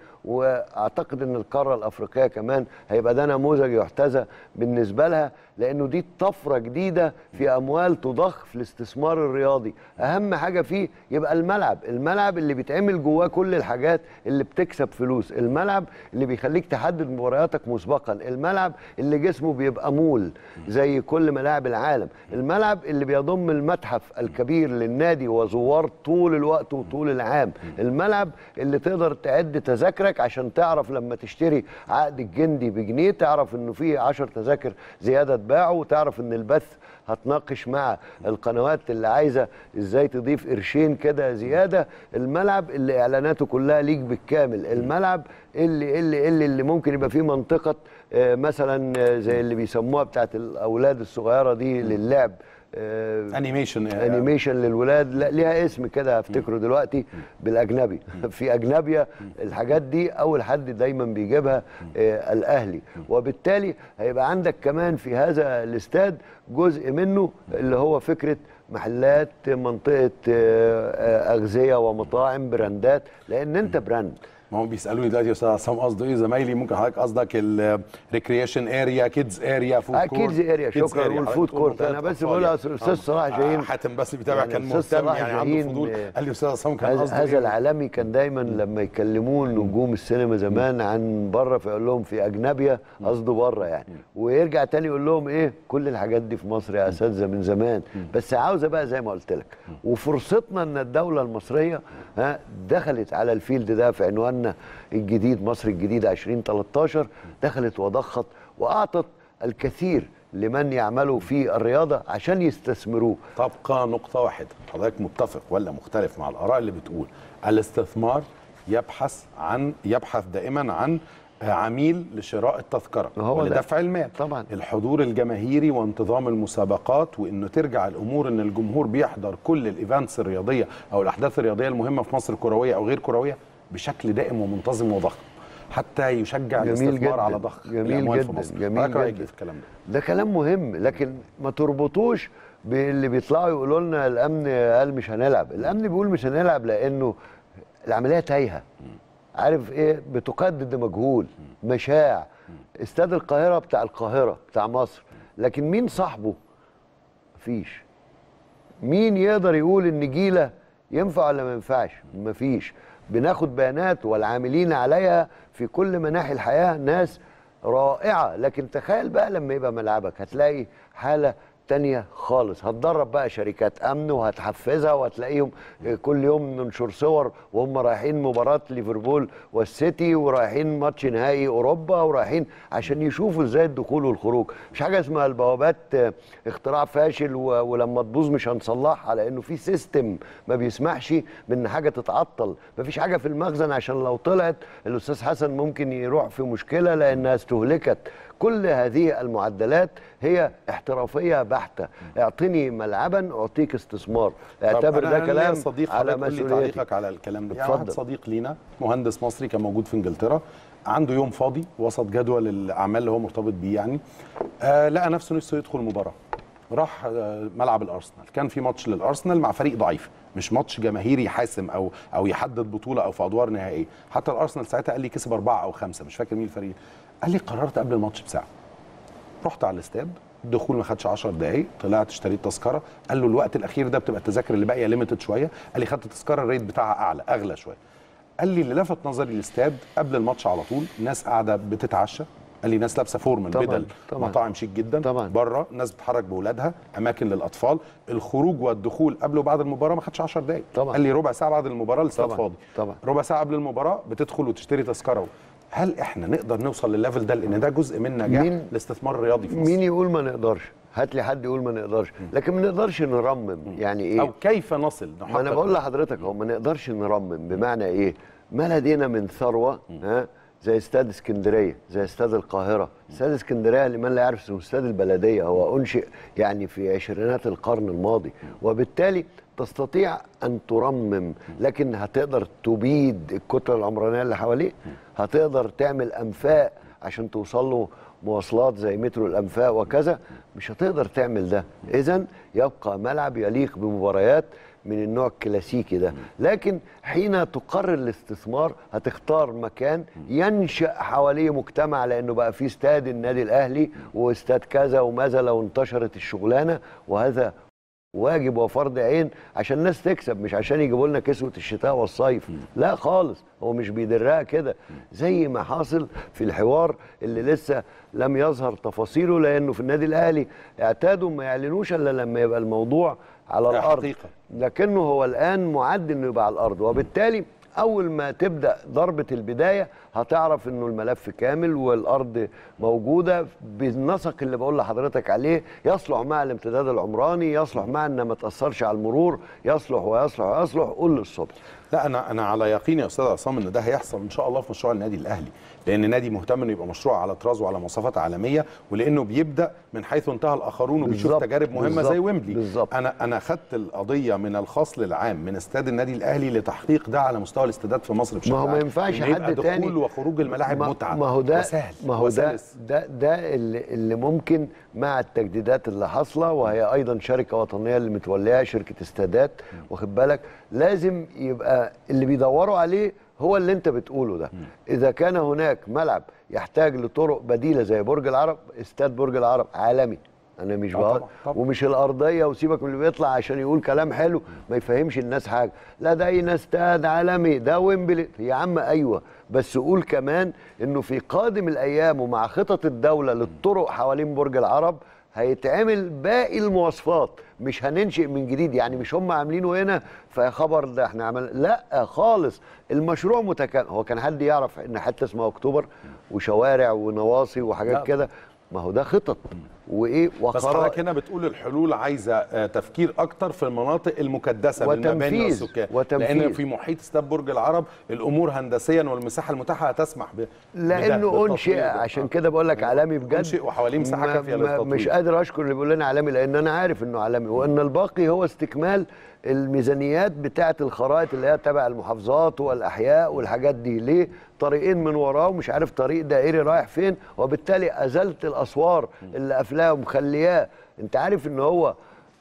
وأعتقد أن القارة الأفريقية كمان هيبقى ده نموذج يحتذى بالنسبة لها لأنه دي طفرة جديدة في أموال تضخ في الاستثمار الرياضي أهم حاجة فيه يبقى الملعب الملعب اللي بيتعمل جواه كل الحاجات اللي بتكسب فلوس الملعب اللي بيخليك تحدد مبارياتك مسبقا الملعب اللي جسمه بيبقى مول زي كل ملاعب العالم الملعب اللي بيضم المتحف الكبير للنادي وزوار طول الوقت وطول العام الملعب اللي تقدر تعد تذاكرك عشان تعرف لما تشتري عقد الجندي بجنيه تعرف انه فيه 10 تذاكر زياده اتباعوا وتعرف ان البث هتناقش مع القنوات اللي عايزه ازاي تضيف قرشين كده زياده الملعب اللي اعلاناته كلها ليك بالكامل الملعب اللي اللي اللي, اللي ممكن يبقى فيه منطقه آه، مثلا آه، زي اللي بيسموها بتاعت الاولاد الصغيره دي للعب آه، انيميشن انيميشن للولاد لا ليها اسم كده هفتكره دلوقتي بالاجنبي في اجنبيا الحاجات دي اول حد دايما بيجيبها آه الاهلي وبالتالي هيبقى عندك كمان في هذا الاستاد جزء منه اللي هو فكره محلات منطقه آه، آه، اغذيه ومطاعم براندات لان انت براند ما هم بيسالوني دلوقتي يا استاذ عصام قصده ايه زمايلي ممكن حضرتك قصدك الريكريشن اريا كيدز اريا فود كورت اكيد زي اريا شكرا والفود كورت انا بس بقول الاستاذ صلاح جاهين حاتم بس بيتابع يعني كان الأستاذ مهتم صلاح يعني عنده جاهين، فضول آه، قال لي استاذ عصام كان هذا قصده هذا ايه العالمي كان دايما لما يكلمون نجوم السينما زمان عن بره فيقول لهم في اجنبيا قصده بره يعني ويرجع تاني يقول لهم ايه كل الحاجات دي في مصر يا اساتذه من زمان بس عاوزه بقى زي ما قلت لك وفرصتنا ان الدوله المصريه ها دخلت على الفيلد ده في عنوان برنامجنا الجديد مصر الجديده 2013 دخلت وضخت واعطت الكثير لمن يعملوا في الرياضه عشان يستثمروه تبقى نقطة واحدة حضرتك متفق ولا مختلف مع الآراء اللي بتقول الاستثمار يبحث عن يبحث دائما عن عميل لشراء التذكرة هو ده. ولدفع المال طبعا. الحضور الجماهيري وانتظام المسابقات وانه ترجع الامور ان الجمهور بيحضر كل الايفنتس الرياضيه او الاحداث الرياضيه المهمه في مصر كرويه او غير كرويه بشكل دائم ومنتظم وضخم حتى يشجع جميل الاستثمار جدا. على ضخ جميل الاموال في جدا. مصر جميل حضرتك رأيك جدا. إيه في الكلام ده ده كلام مهم لكن ما تربطوش باللي بيطلعوا يقولوا لنا الامن قال مش هنلعب الامن بيقول مش هنلعب لانه العمليه تايهه عارف ايه بتقدد مجهول مشاع استاد القاهره بتاع القاهره بتاع مصر لكن مين صاحبه مفيش مين يقدر يقول ان جيله ينفع ولا ما ينفعش مفيش بناخد بيانات والعاملين عليها في كل مناحي الحياه ناس رائعه لكن تخيل بقى لما يبقى ملعبك هتلاقي حاله تانية خالص هتدرب بقى شركات امن وهتحفزها وهتلاقيهم كل يوم ننشر صور وهم رايحين مباراه ليفربول والسيتي ورايحين ماتش نهائي اوروبا ورايحين عشان يشوفوا ازاي الدخول والخروج مش حاجه اسمها البوابات آه، اختراع فاشل و- ولما تبوظ مش هنصلحها لانه في سيستم ما بيسمحش بان حاجه تتعطل مفيش حاجه في المخزن عشان لو طلعت الاستاذ حسن ممكن يروح في مشكله لانها استهلكت كل هذه المعدلات هي احترافيه بحته اعطني ملعبا اعطيك استثمار اعتبر طب ده أنا ليا كلام صديق على حضرتك قول لي مسؤوليتي تعليقك على الكلام ده يعني واحد اتفضل. صديق لينا مهندس مصري كان موجود في انجلترا عنده يوم فاضي وسط جدول الاعمال اللي هو مرتبط بيه يعني آه لقى نفسه نفسه يدخل مباراه راح آه ملعب الارسنال كان في ماتش للارسنال مع فريق ضعيف مش ماتش جماهيري حاسم او او يحدد بطوله او في ادوار نهائيه حتى الارسنال ساعتها قال لي كسب اربعه او خمسه مش فاكر مين الفريق قال لي قررت قبل الماتش بساعه رحت على الاستاد الدخول ما خدش 10 دقايق طلعت اشتريت تذكره قال له الوقت الاخير ده بتبقى التذاكر اللي باقيه ليميتد شويه قال لي خدت تذكره الريت بتاعها اعلى اغلى شويه قال لي اللي لفت نظري الاستاد قبل الماتش على طول ناس قاعده بتتعشى قال لي ناس لابسه فورمال طبعاً، بدل طبعاً. مطاعم شيك جدا طبعاً. بره ناس بتحرك باولادها اماكن للاطفال الخروج والدخول قبل وبعد المباراه ما خدش 10 دقايق طبعاً. قال لي ربع ساعه بعد المباراه الاستاد طبعاً، فاضي طبعاً. ربع ساعه قبل المباراه بتدخل وتشتري تذكره هل احنا نقدر نوصل للليفل ده لان ده جزء من نجاح مين- الاستثمار الرياضي في مصر مين يقول ما نقدرش هات لي حد يقول ما نقدرش لكن ما نقدرش نرمم يعني ايه او كيف نصل ما انا نحقق بقول ده؟ لحضرتك هو ما نقدرش نرمم بمعنى ايه ما لدينا من ثروه ها زي استاد اسكندريه زي استاد القاهره استاد اسكندريه لمن لا يعرف اسمه استاد البلديه هو انشئ يعني في عشرينات القرن الماضي وبالتالي تستطيع ان ترمم لكن هتقدر تبيد الكتله العمرانيه اللي حواليه هتقدر تعمل انفاق عشان توصل له مواصلات زي مترو الانفاق وكذا مش هتقدر تعمل ده اذا يبقى ملعب يليق بمباريات من النوع الكلاسيكي ده لكن حين تقرر الاستثمار هتختار مكان ينشأ حواليه مجتمع لأنه بقى في استاد النادي الأهلي واستاد كذا وماذا لو انتشرت الشغلانة وهذا واجب وفرض عين عشان الناس تكسب مش عشان يجيبوا لنا كسوة الشتاء والصيف لا خالص هو مش بيدرها كده زي ما حاصل في الحوار اللي لسه لم يظهر تفاصيله لانه في النادي الاهلي اعتادوا ما يعلنوش الا لما يبقى الموضوع على ده الارض حقيقة. لكنه هو الان معد انه يبقى على الارض وبالتالي اول ما تبدا ضربه البدايه هتعرف انه الملف كامل والارض موجوده بالنسق اللي بقول لحضرتك عليه يصلح مع الامتداد العمراني يصلح مع ان ما تاثرش على المرور يصلح ويصلح ويصلح قول للصبح لا انا انا على يقين يا استاذ عصام ان ده هيحصل ان شاء الله في مشروع النادي الاهلي لان نادي مهتم انه يبقى مشروع على طراز وعلى مواصفات عالميه ولانه بيبدا من حيث انتهى الاخرون وبيشوف بالظبط، تجارب مهمه بالظبط، زي ويمبلي بالظبط. انا انا خدت القضيه من الخاص للعام من استاد النادي الاهلي لتحقيق ده على مستوى الاستادات في مصر بشكل ما هو ما عام. ينفعش إن يبقى حد دخول تاني وخروج الملاعب ما- متعه ما هو ده وسهل ما هو ده وسلس. ده ده اللي, اللي ممكن مع التجديدات اللي حاصله وهي ايضا شركه وطنيه اللي متوليها شركه استادات واخد بالك لازم يبقى اللي بيدوروا عليه هو اللي انت بتقوله ده اذا كان هناك ملعب يحتاج لطرق بديله زي برج العرب استاد برج العرب عالمي انا مش آه بقول طبعاً، طبعاً. ومش الارضيه وسيبك من اللي بيطلع عشان يقول كلام حلو ما يفهمش الناس حاجه لا ده اي استاد عالمي ده ويمبلي يا عم ايوه بس قول كمان انه في قادم الايام ومع خطط الدوله للطرق حوالين برج العرب هيتعمل باقي المواصفات مش هننشئ من جديد يعني مش هم عاملينه هنا فيا خبر ده احنا عمل لا خالص المشروع متكامل هو كان حد يعرف ان حته اسمها اكتوبر وشوارع ونواصي لا. وحاجات كده ما هو ده خطط وايه بس وقرار حضرتك هنا بتقول الحلول عايزه آه، تفكير اكتر في المناطق المكدسه بالمباني وتنفيذ. والسكان وتنفيذ. لان في محيط استاد برج العرب الامور هندسيا والمساحه المتاحه هتسمح ب بده، لانه بالتطوير انشئ ده. عشان كده بقول لك عالمي بجد انشئ وحواليه مساحه ما- كافيه ما- للتطوير مش قادر اشكر اللي بيقول لنا عالمي لان انا عارف انه عالمي وان الباقي هو استكمال الميزانيات بتاعه الخرائط اللي هي تبع المحافظات والاحياء والحاجات دي ليه طريقين من وراه ومش عارف طريق دائري رايح فين وبالتالي ازلت الاسوار اللي قافلاه ومخلياه انت عارف ان هو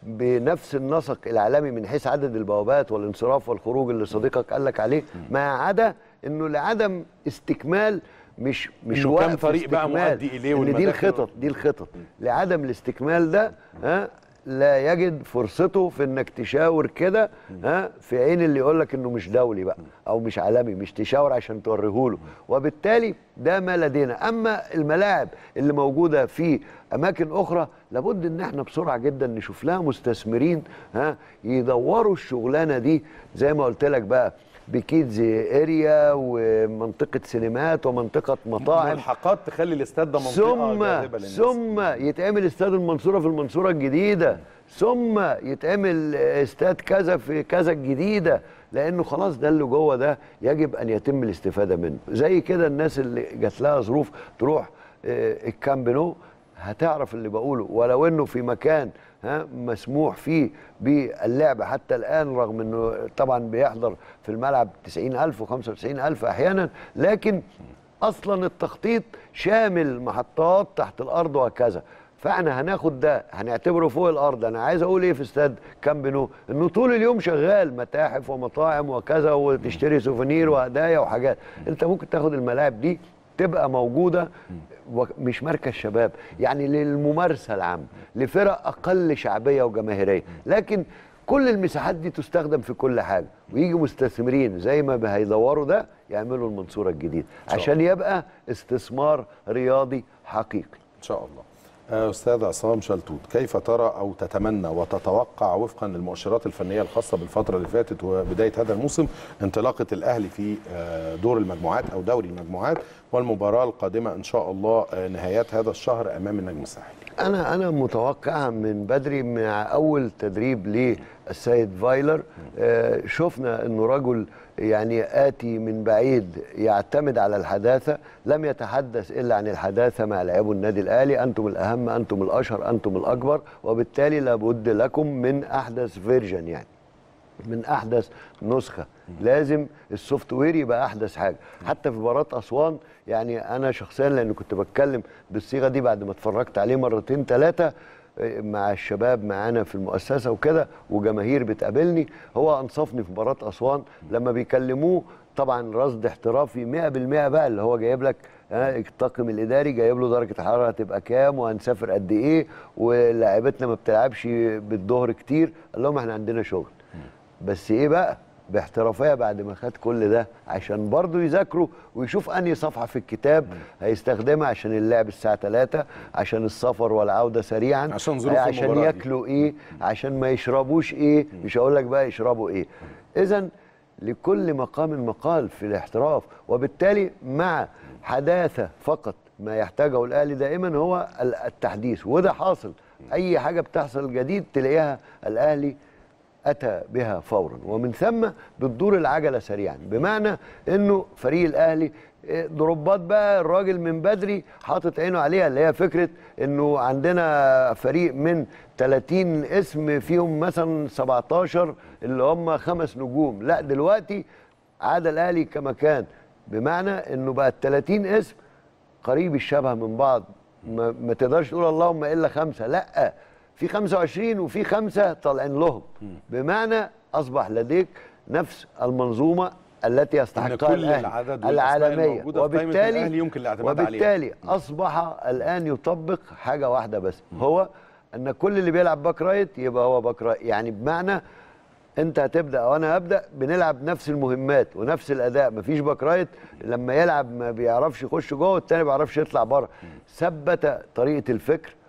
بنفس النسق العالمي من حيث عدد البوابات والانصراف والخروج اللي صديقك قال لك عليه ما عدا انه لعدم استكمال مش مش إنه كام وقف طريق بقى استكمال. مؤدي إليه ان دي والمداخل. الخطط دي الخطط لعدم الاستكمال ده ها لا يجد فرصته في انك تشاور كده ها في عين اللي يقول لك انه مش دولي بقى او مش عالمي مش تشاور عشان توريه له وبالتالي ده ما لدينا اما الملاعب اللي موجوده في اماكن اخرى لابد ان احنا بسرعه جدا نشوف لها مستثمرين ها يدوروا الشغلانه دي زي ما قلت لك بقى بكيدز اريا ومنطقه سينمات ومنطقه مطاعم ملحقات تخلي الاستاد ده منطقه ثم جاذبه للناس ثم يتعمل استاد المنصوره في المنصوره الجديده ثم يتعمل استاد كذا في كذا الجديده لانه خلاص ده اللي جوه ده يجب ان يتم الاستفاده منه زي كده الناس اللي جات لها ظروف تروح آه، الكامب نو هتعرف اللي بقوله ولو انه في مكان ها مسموح فيه باللعب حتى الان رغم انه طبعا بيحضر في الملعب 90000 و95000 احيانا لكن اصلا التخطيط شامل محطات تحت الارض وهكذا فاحنا هناخد ده هنعتبره فوق الارض انا عايز اقول ايه في استاد كامب نو انه طول اليوم شغال متاحف ومطاعم وكذا وتشتري سوفينير وهدايا وحاجات انت ممكن تاخد الملاعب دي تبقى موجوده مش مركز شباب يعني للممارسه العامه لفرق اقل شعبيه وجماهيريه لكن كل المساحات دي تستخدم في كل حاجه ويجي مستثمرين زي ما هيدوروا ده يعملوا المنصوره الجديده شاء عشان يبقى استثمار رياضي حقيقي ان شاء الله آه، استاذ عصام شلتوت كيف ترى او تتمنى وتتوقع وفقا للمؤشرات الفنيه الخاصه بالفتره اللي فاتت وبدايه هذا الموسم انطلاقه الاهلي في آه، دور المجموعات او دوري المجموعات والمباراه القادمه ان شاء الله آه، نهايات هذا الشهر امام النجم الساحلي انا انا متوقع من بدري مع اول تدريب للسيد فايلر آه، شفنا انه رجل يعني اتي من بعيد يعتمد على الحداثه لم يتحدث الا عن الحداثه مع لاعبو النادي الاهلي انتم الاهم انتم الاشهر انتم الاكبر وبالتالي لابد لكم من احدث فيرجن يعني من احدث نسخه لازم السوفت وير يبقى احدث حاجه حتى في مباراه اسوان يعني انا شخصيا لان كنت بتكلم بالصيغه دي بعد ما اتفرجت عليه مرتين ثلاثه مع الشباب معانا في المؤسسه وكده وجماهير بتقابلني هو انصفني في مباراه اسوان لما بيكلموه طبعا رصد احترافي 100% بقى اللي هو جايب لك ها، الطاقم الاداري جايب له درجه الحراره هتبقى كام وهنسافر قد ايه ولاعيبتنا ما بتلعبش بالظهر كتير قال لهم احنا عندنا شغل بس ايه بقى باحترافيه بعد ما خد كل ده عشان برضه يذاكروا ويشوف انهي صفحه في الكتاب هيستخدمها عشان اللعب الساعه 3 عشان السفر والعوده سريعا عشان ظروف عشان المباراة دي. ياكلوا ايه عشان ما يشربوش ايه مش هقول لك بقى يشربوا ايه اذا لكل مقام مقال في الاحتراف وبالتالي مع حداثه فقط ما يحتاجه الاهلي دائما هو ال- التحديث وده حاصل اي حاجه بتحصل جديد تلاقيها الاهلي اتى بها فورا ومن ثم بتدور العجله سريعا بمعنى انه فريق الاهلي إيه، ضربات بقى الراجل من بدري حاطط عينه عليها اللي هي فكره انه عندنا فريق من 30 اسم فيهم مثلا 17 اللي هم خمس نجوم لا دلوقتي عاد الاهلي كما كان بمعنى انه بقى ال 30 اسم قريب الشبه من بعض ما, ما تقدرش تقول اللهم الا خمسه لا في 25 وفي خمسه طالعين لهم بمعنى اصبح لديك نفس المنظومه التي يستحقها كل الأهلي العدد والأسماء العالميه الموجودة في قائمة وبالتالي الأهلي يمكن الاعتماد عليها. وبالتالي اصبح الان يطبق حاجه واحده بس هو ان كل اللي بيلعب باك رايت يبقى هو باك رايت يعني بمعنى انت هتبدا وانا هبدا بنلعب نفس المهمات ونفس الاداء مفيش باك رايت لما يلعب ما بيعرفش يخش جوه والتاني ما بيعرفش يطلع بره ثبت طريقه الفكر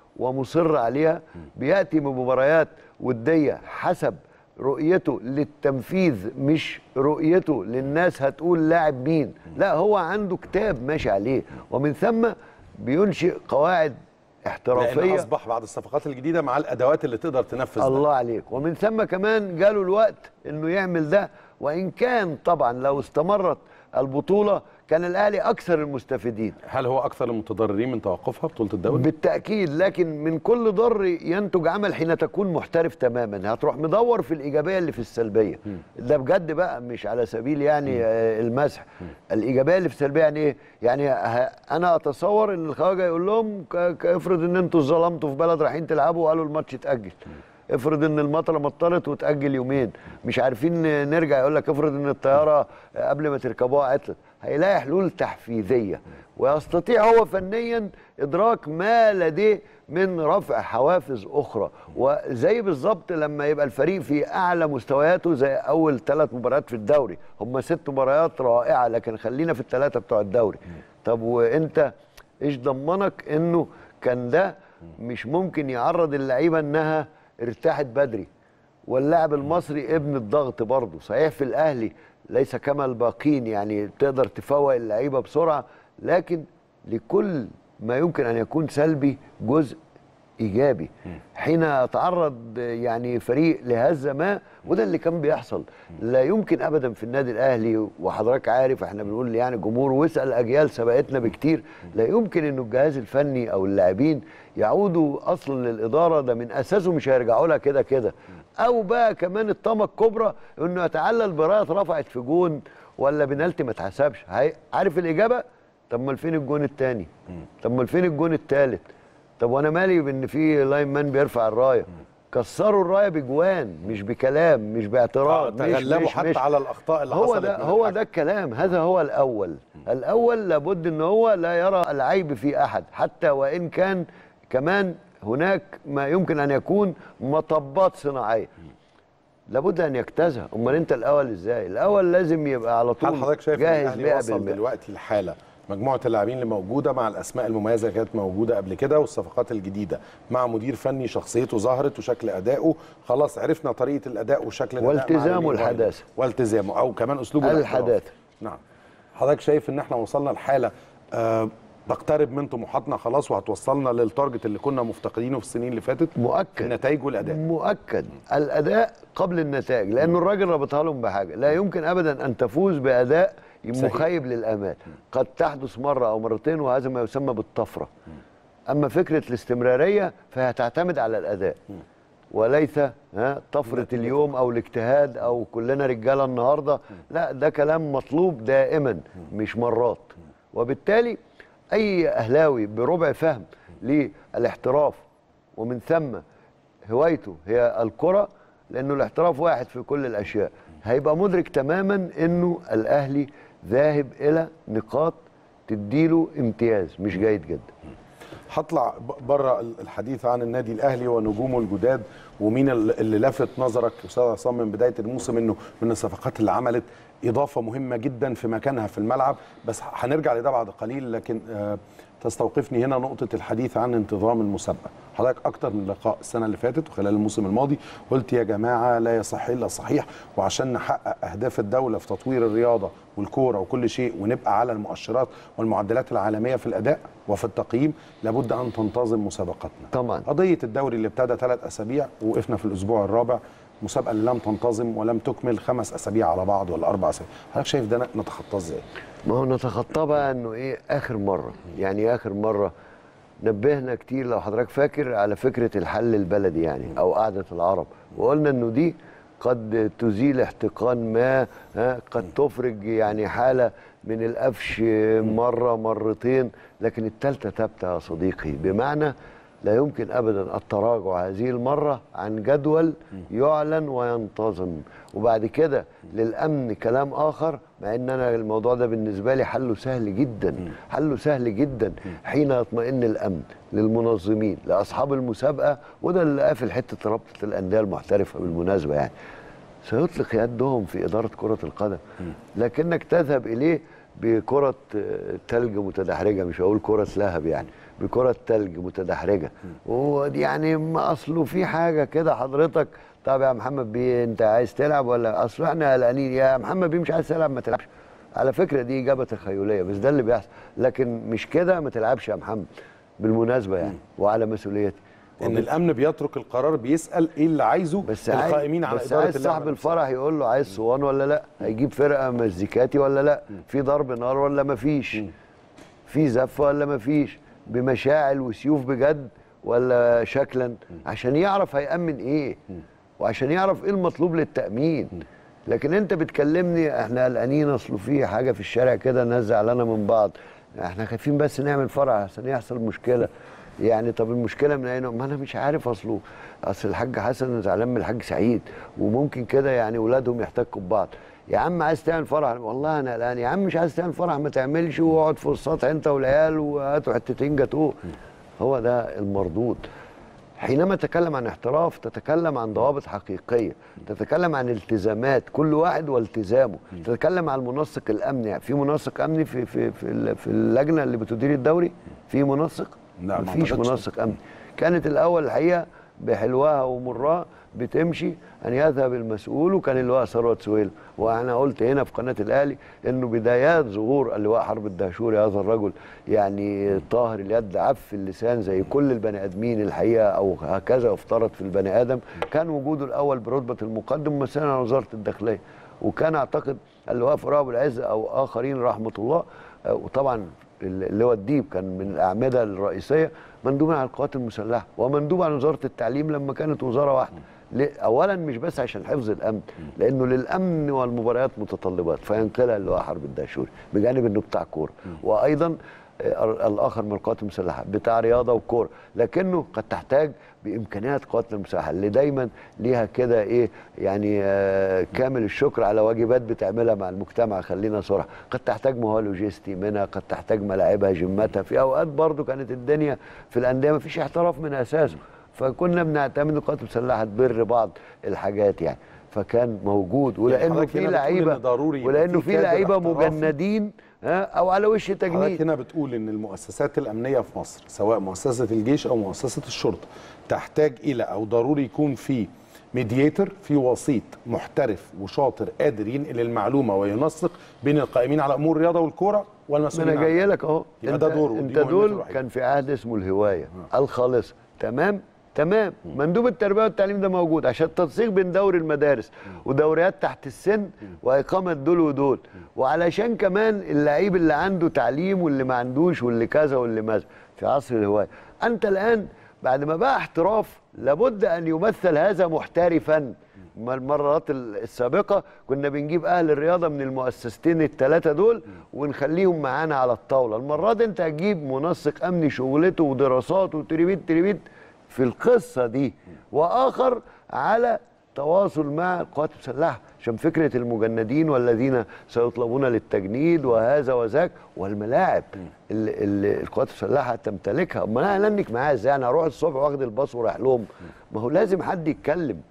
ومصر عليها بياتي بمباريات وديه حسب رؤيته للتنفيذ مش رؤيته للناس هتقول لاعب مين لا هو عنده كتاب ماشي عليه ومن ثم بينشئ قواعد لان احترافيه اصبح بعد الصفقات الجديده مع الادوات اللي تقدر تنفذ ده. الله عليك ومن ثم كمان جاله الوقت انه يعمل ده وان كان طبعا لو استمرت البطوله كان الاهلي اكثر المستفيدين هل هو اكثر المتضررين من توقفها بطوله الدوري بالتاكيد لكن من كل ضر ينتج عمل حين تكون محترف تماما هتروح مدور في الايجابيه اللي في السلبيه ده بجد بقى مش على سبيل يعني آه، المسح الايجابيه اللي في السلبيه يعني ايه يعني ه- انا اتصور ان الخواجه يقول لهم ك- ك- افرض ان انتوا ظلمتوا في بلد رايحين تلعبوا وقالوا الماتش اتاجل افرض ان المطره مطرت وتاجل يومين مش عارفين نرجع يقول لك افرض ان الطياره قبل ما تركبوها عطلت هيلاقي حلول تحفيزيه ويستطيع هو فنيا ادراك ما لديه من رفع حوافز اخرى وزي بالظبط لما يبقى الفريق في اعلى مستوياته زي اول ثلاث مباريات في الدوري هم ست مباريات رائعه لكن خلينا في الثلاثه بتوع الدوري طب وانت ايش ضمنك انه كان ده مش ممكن يعرض اللعيبه انها ارتاحت بدري واللاعب المصري ابن الضغط برضه صحيح في الاهلي ليس كما الباقين يعني تقدر تفوق اللعيبه بسرعه لكن لكل ما يمكن ان يكون سلبي جزء ايجابي حين يتعرض يعني فريق لهزه ما وده اللي كان بيحصل لا يمكن ابدا في النادي الاهلي وحضرتك عارف احنا بنقول يعني جمهور واسال اجيال سبقتنا بكتير لا يمكن انه الجهاز الفني او اللاعبين يعودوا اصلا للاداره ده من اساسه مش هيرجعوا لها كده كده او بقى كمان الطامه الكبرى انه يتعلل برايه اترفعت في جون ولا بنالتي ما اتحسبش هي- عارف الاجابه طب امال فين الجون الثاني طب امال فين الجون الثالث طب وانا مالي بان في لاين مان بيرفع الرايه كسروا الرايه بجوان مش بكلام مش باعتراض مش تغلبوا مش حتى مش على الاخطاء اللي هو حصلت ده من هو الحكم. ده الكلام هذا هو الاول الاول لابد ان هو لا يرى العيب في احد حتى وان كان كمان هناك ما يمكن ان يكون مطبات صناعيه لابد ان يجتازها امال انت الاول ازاي الاول لازم يبقى على طول هل حضرتك شايف ان جاهز الاهلي بقى وصل بالمئة. دلوقتي الحاله مجموعه اللاعبين اللي موجوده مع الاسماء المميزه اللي كانت موجوده قبل كده والصفقات الجديده مع مدير فني شخصيته ظهرت وشكل ادائه خلاص عرفنا طريقه الاداء وشكل الاداء مع والتزامه نادي الريال. الحداثة. والتزامه او كمان اسلوبه الحداثة. الاحتراف. نعم حضرتك شايف ان احنا وصلنا لحاله آه تقترب من طموحاتنا خلاص وهتوصلنا للتارجت اللي كنا مفتقدينه في السنين اللي فاتت مؤكد النتائج والاداء مؤكد الاداء قبل النتائج لانه الراجل ربطها لهم بحاجه لا يمكن ابدا ان تفوز باداء مخيب للامال قد تحدث مره او مرتين وهذا ما يسمى بالطفره اما فكره الاستمراريه فهي تعتمد على الاداء وليس ها طفره اليوم او الاجتهاد او كلنا رجاله النهارده لا ده كلام مطلوب دائما مش مرات وبالتالي اي اهلاوي بربع فهم للاحتراف ومن ثم هوايته هي الكرة لأنه الاحتراف واحد في كل الأشياء هيبقى مدرك تماما أنه الأهلي ذاهب إلى نقاط تديله امتياز مش جيد جدا هطلع بره الحديث عن النادي الاهلي ونجومه الجداد ومين اللي لفت نظرك استاذ عصام من بدايه الموسم انه من الصفقات اللي عملت اضافه مهمه جدا في مكانها في الملعب بس هنرجع لده بعد قليل لكن آه تستوقفني هنا نقطة الحديث عن انتظام المسابقة حضرتك أكتر من لقاء السنة اللي فاتت وخلال الموسم الماضي قلت يا جماعة لا يصح إلا الصحيح وعشان نحقق أهداف الدولة في تطوير الرياضة والكورة وكل شيء ونبقى على المؤشرات والمعدلات العالمية في الأداء وفي التقييم لابد أن تنتظم مسابقاتنا طبعا قضية الدوري اللي ابتدى ثلاث أسابيع وقفنا في الأسبوع الرابع مسابقة اللي لم تنتظم ولم تكمل خمس أسابيع على بعض ولا أربع أسابيع حضرتك شايف ده نتخطاه إزاي؟ ما هو نتخطاه بقى انه ايه اخر مره يعني اخر مره نبهنا كتير لو حضرتك فاكر على فكره الحل البلدي يعني او قعده العرب وقلنا انه دي قد تزيل احتقان ما ها قد تفرج يعني حاله من القفش مره مرتين لكن الثالثه ثابته يا صديقي بمعنى لا يمكن ابدا التراجع هذه المره عن جدول يعلن وينتظم وبعد كده للامن كلام اخر مع ان انا الموضوع ده بالنسبه لي حله سهل جدا حله سهل جدا حين يطمئن الامن للمنظمين لاصحاب المسابقه وده اللي قافل حته رابطه الانديه المحترفه بالمناسبه يعني سيطلق يدهم في اداره كره القدم لكنك تذهب اليه بكره آه، تلج متدحرجه مش هقول كره لهب يعني بكره تلج متدحرجه ودي يعني ما اصله في حاجه كده حضرتك طب يا محمد بيه انت عايز تلعب ولا اصل احنا قلقانين يا محمد بيه مش عايز تلعب ما تلعبش على فكره دي اجابه تخيليه بس ده اللي بيحصل لكن مش كده ما تلعبش يا محمد بالمناسبه يعني وعلى مسؤوليتي ان الامن بيترك القرار بيسال ايه اللي عايزه بس عايز القائمين على بس اداره عايز اللعبة صاحب نفسها. الفرح يقول له عايز صوان ولا لا هيجيب فرقه مزيكاتي ولا لا في ضرب نار ولا ما فيش في زف ولا ما فيش بمشاعل وسيوف بجد ولا شكلا عشان يعرف هيأمن ايه وعشان يعرف ايه المطلوب للتأمين لكن انت بتكلمني احنا قلقانين اصل في حاجه في الشارع كده الناس زعلانه من بعض احنا خايفين بس نعمل فرح عشان يحصل مشكله يعني طب المشكله من اين ما انا مش عارف اصله اصل الحاج حسن زعلان من الحاج سعيد وممكن كده يعني اولادهم يحتكوا ببعض يا عم عايز تعمل فرح والله انا قلقان يا عم مش عايز تعمل فرح ما تعملش واقعد في السطح انت والعيال وهاتوا حتتين جاتوه هو ده المردود حينما تتكلم عن احتراف تتكلم عن ضوابط حقيقيه تتكلم عن التزامات كل واحد والتزامه تتكلم عن المنسق الامني في منسق امني في في في, ال- في اللجنه اللي بتدير الدوري في منسق لا، ما مفيش أعتقدش. منسق امني كانت الاول الحقيقه بحلوها ومرها بتمشي ان يذهب المسؤول وكان اللواء ثروت سويل وانا قلت هنا في قناه الاهلي انه بدايات ظهور اللواء حرب الدهشوري هذا الرجل يعني طاهر اليد عف اللسان زي كل البني ادمين الحقيقه او هكذا افترض في البني ادم كان وجوده الاول برتبه المقدم ممثلا عن وزاره الداخليه وكان اعتقد اللواء فراء ابو العز او اخرين رحمه الله آه، وطبعا اللي هو الديب كان من الاعمده الرئيسيه مندوب عن القوات المسلحه ومندوب عن وزاره التعليم لما كانت وزاره واحده ليه؟ اولا مش بس عشان حفظ الامن لانه للامن والمباريات متطلبات فينقلها اللي هو حرب الدهشوري بجانب انه بتاع كوره وايضا آه، الاخر من القوات المسلحه بتاع رياضه وكوره لكنه قد تحتاج بامكانيات قواتنا المسلحه اللي دايما ليها كده ايه يعني آه كامل الشكر على واجبات بتعملها مع المجتمع خلينا صراحه قد تحتاج مهاره لوجستي منها قد تحتاج ملاعبها جيماتها في اوقات برضو كانت الدنيا في الانديه ما فيش احتراف من اساسه فكنا بنعتمد القوات المسلحه تبر بعض الحاجات يعني فكان موجود ولانه حضرتك في هنا بتقول إن لعيبه ضروري يبقى ولانه في في كادر لعيبه احترافي. مجندين ها او على وش حضرتك تجنيد هنا بتقول ان المؤسسات الامنيه في مصر سواء مؤسسه الجيش او مؤسسه الشرطه تحتاج الى او ضروري يكون في ميدياتور في وسيط محترف وشاطر قادر ينقل المعلومه وينسق بين القائمين على امور الرياضه والكوره ما والمسؤولين انا جاي عنها. لك اهو يبقى انت, ده دوره ودي انت مهمته دول الوحيدة. كان في عهد اسمه الهوايه الخالصه تمام تمام مندوب التربيه والتعليم ده موجود عشان التنسيق بين دوري المدارس ودوريات تحت السن واقامه دول ودول وعلشان كمان اللعيب اللي عنده تعليم واللي ما عندوش واللي كذا واللي ماذا في عصر الهوايه انت الان بعد ما بقى احتراف لابد ان يمثل هذا محترفا ما المرات ال- السابقه كنا بنجيب اهل الرياضه من المؤسستين الثلاثه دول ونخليهم معانا على الطاوله المره دي انت هتجيب منسق امني شغلته ودراساته وتريبيت تريبيت في القصه دي واخر على تواصل مع القوات المسلحه عشان فكره المجندين والذين سيطلبون للتجنيد وهذا وذاك والملاعب اللي, اللي القوات المسلحه تمتلكها امال انا هلنك معاها ازاي انا هروح الصبح واخد الباص ورايح لهم ما هو لازم حد يتكلم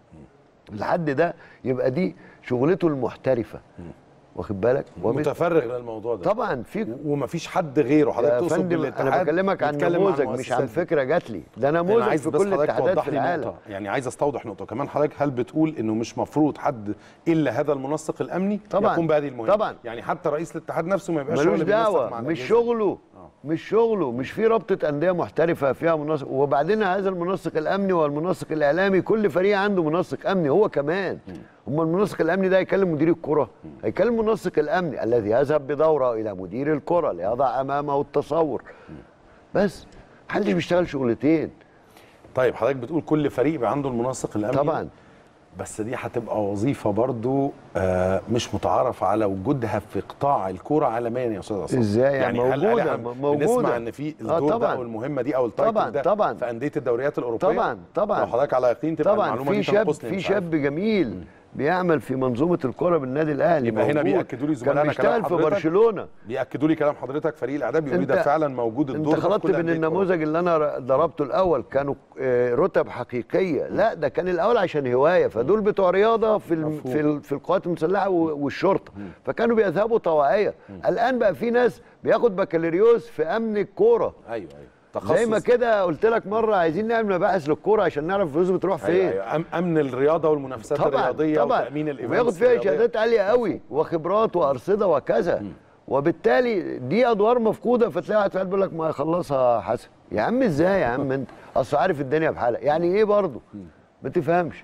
الحد ده يبقى دي شغلته المحترفه واخد بالك ومن- متفرغ للموضوع ده طبعا في ومفيش حد غيره حضرتك يا تقصد فندم بالاتحاد انا بكلمك عن يتكلم نموذج مش عن المؤسسات دي. فكره جات لي ده انا نموذج عايز في بس كل حضرتك الاتحادات توضح في لي العالم نقطة يعني عايز استوضح نقطة كمان حضرتك هل بتقول انه مش مفروض حد الا هذا المنسق الامني طبعا. يقوم بهذه المهمة طبعا. يعني حتى رئيس الاتحاد نفسه ما يبقاش هو ملوش اللي بينسق دعوه مع مش الأجهزة. شغله مش شغله مش في رابطه انديه محترفه فيها منسق وبعدين هذا المنسق الامني والمنسق الاعلامي كل فريق عنده منسق امني هو كمان اما المنسق الامني ده هيكلم مدير الكره هيكلم المنسق الامني الذي يذهب بدوره الى مدير الكره ليضع امامه التصور بس محدش بيشتغل شغلتين طيب حضرتك بتقول كل فريق يبقى عنده المنسق الامني طبعا بس دي هتبقى وظيفه برضو آه مش متعارف على وجودها في قطاع الكوره عالميا يا استاذ عصام إزاي يعني؟ هل- هل موجودة، إحنا موجودة. بنسمع ان في آه الدور ده طبعاً. او المهمه دي او التايتل طبعاً، ده طبعاً. في انديه الدوريات الاوروبيه طبعا طبعا لو حضرتك على يقين تبقى طبعا المعلومه في دي شاب تنقصني في مش عارف. شاب جميل بيعمل في منظومه الكره بالنادي الاهلي يبقى هنا موجود. بيأكدوا لي كان زملائنا بيشتغل كلام في حضرتك. برشلونه بياكدوا لي كلام حضرتك فريق الاعداد بيقولوا لي ده أنت- فعلا موجود الدور انت ده في خلطت كل بين أندية النموذج اللي انا ر- ضربته الاول كانوا آه، رتب حقيقيه لا ده كان الاول عشان هوايه فدول بتوع رياضه في الم- مفهوم. في ال- في القوات المسلحه و- والشرطه فكانوا بيذهبوا طواعيه الان بقى في ناس بياخد بكالوريوس في امن الكوره ايوه ايوه تخصص زي ما كده قلت لك مره عايزين نعمل مباحث للكوره عشان نعرف الفلوس بتروح فين أيوة أيوة. أم- امن الرياضه والمنافسات طبعا الرياضيه طبعا وتامين الايفنتس وياخد فيها الرياضية. شهادات عاليه قوي وخبرات وارصده وكذا وبالتالي دي ادوار مفقوده فتلاقي واحد فعلا بيقول لك ما يخلصها حسن يا عم ازاي يا عم انت اصل عارف الدنيا بحالها يعني ايه برضه ما تفهمش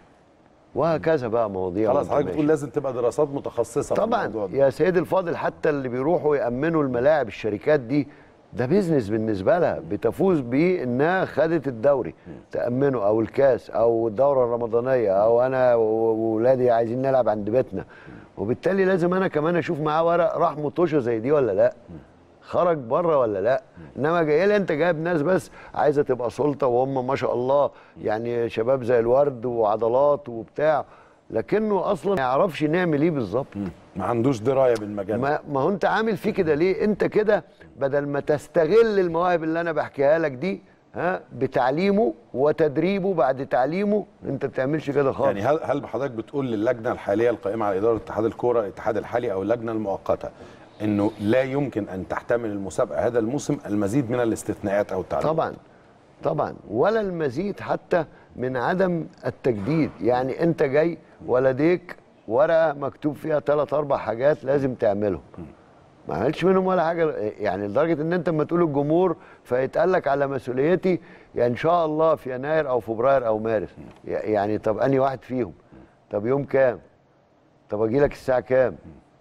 وهكذا بقى مواضيع خلاص وانت حضرتك ماشي. بتقول لازم تبقى دراسات متخصصه في طبعا الموضوع ده. يا سيدي الفاضل حتى اللي بيروحوا يامنوا الملاعب الشركات دي ده بيزنس بالنسبه لها بتفوز بيه انها خدت الدوري تامنه او الكاس او الدوره الرمضانيه او انا واولادي عايزين نلعب عند بيتنا وبالتالي لازم انا كمان اشوف معاه ورق راح مطوشه زي دي ولا لا خرج بره ولا لا انما جاي لي انت جايب ناس بس عايزه تبقى سلطه وهم ما شاء الله يعني شباب زي الورد وعضلات وبتاع لكنه اصلا ما يعرفش نعمل ايه بالظبط ما عندوش درايه بالمجال ما, ما هو انت عامل فيه كده ليه انت كده بدل ما تستغل المواهب اللي انا بحكيها لك دي ها بتعليمه وتدريبه بعد تعليمه انت ما بتعملش كده خالص يعني هل هل حضرتك بتقول للجنه الحاليه القائمه على اداره اتحاد الكوره الاتحاد الحالي او اللجنه المؤقته انه لا يمكن ان تحتمل المسابقه هذا الموسم المزيد من الاستثناءات او التعليمات طبعا طبعا ولا المزيد حتى من عدم التجديد يعني انت جاي ولديك ورقه مكتوب فيها ثلاث اربع حاجات لازم تعملهم ما عملتش منهم ولا حاجه يعني لدرجه ان انت لما تقول الجمهور فيتقال لك على مسؤوليتي يعني ان شاء الله في يناير او فبراير او مارس يعني طب انهي واحد فيهم طب يوم كام طب اجي لك الساعه كام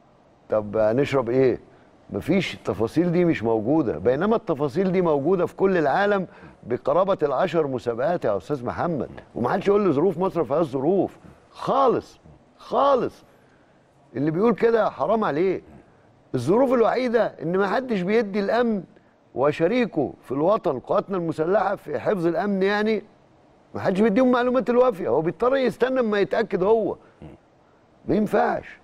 طب هنشرب ايه مفيش التفاصيل دي مش موجوده بينما التفاصيل دي موجوده في كل العالم بقرابه العشر مسابقات يا استاذ محمد ومحدش يقول لي ظروف مصر ما فيهاش ظروف خالص خالص اللي بيقول كده حرام عليه الظروف الوحيده ان ما حدش بيدي الامن وشريكه في الوطن قواتنا المسلحه في حفظ الامن يعني ما حدش بيديهم معلومات الوافيه هو بيضطر يستنى اما يتاكد هو ما ينفعش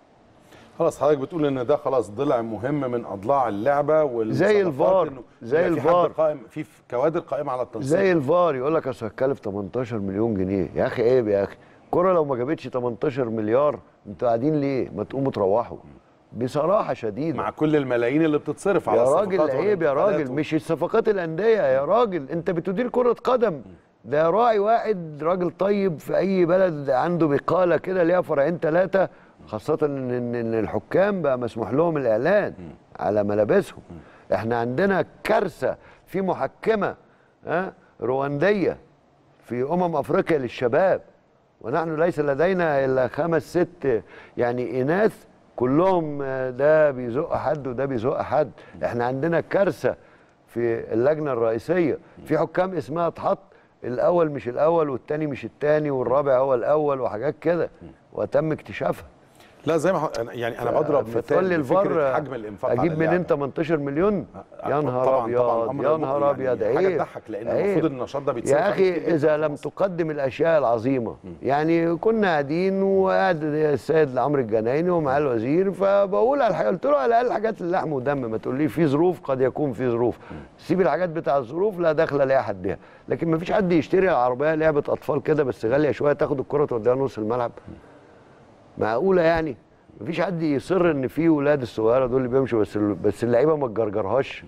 خلاص حضرتك بتقول ان ده خلاص ضلع مهم من اضلاع اللعبه والمسابقات زي الفار، إنه زي يبقى في حد الفار. قائم في كوادر قائمه على التنسيق زي الفار يقول لك اصل هتكلف 18 مليون جنيه يا اخي عيب يا اخي الكره لو ما جابتش 18 مليار انتوا قاعدين ليه ما تقوموا تروحوا بصراحه شديده مع كل الملايين اللي بتتصرف على يا الصفقات راجل عيب يا والانتقالات راجل و- مش الصفقات الانديه يا راجل انت بتدير كره قدم ده راعي واحد راجل طيب في اي بلد عنده بقاله كده ليها فرعين ثلاثه خاصه ان إن- إن الحكام بقى مسموح لهم الاعلان على ملابسهم احنا عندنا كارثه في محكمه ها روانديه في امم افريقيا للشباب ونحن ليس لدينا الا خمس ست يعني اناث كلهم آه، ده بيزق حد وده بيزق حد احنا عندنا كارثه في اللجنه الرئيسيه في حكام اسمها اتحط الاول مش الاول والتاني مش التاني والرابع هو الاول وحاجات كده وتم اكتشافها لا زي ما ح- أنا- يعني انا بضرب فتقول لي مثال بفكرة الفار حجم الانفاق على اجيب منين اللعبة. 18 مليون يا نهار طبعاً- ابيض طبعاً أمر يا مؤلم نهار يعني ابيض حاجة عيب تضحك لأن عيب. المفروض النشاط ده بيتصرف يا عليه اخي كتير جداً اذا في لم مصر. تقدم الاشياء العظيمه يعني كنا قاعدين وقاعد السيد عمرو الجنايني ومعاه الوزير فبقول على الحاجه قلت له على الاقل حاجات اللحم ودم ما تقول لي في ظروف قد يكون في ظروف سيب الحاجات بتاع الظروف لا دخل لاحد بها لكن ما فيش حد يشتري العربيه لعبه اطفال كده بس غاليه شويه تاخد الكره توديها نص الملعب معقوله يعني مفيش حد يصر ان في ولاد الصغيره دول اللي بيمشوا بس بس اللعيبه ما تجرجرهاش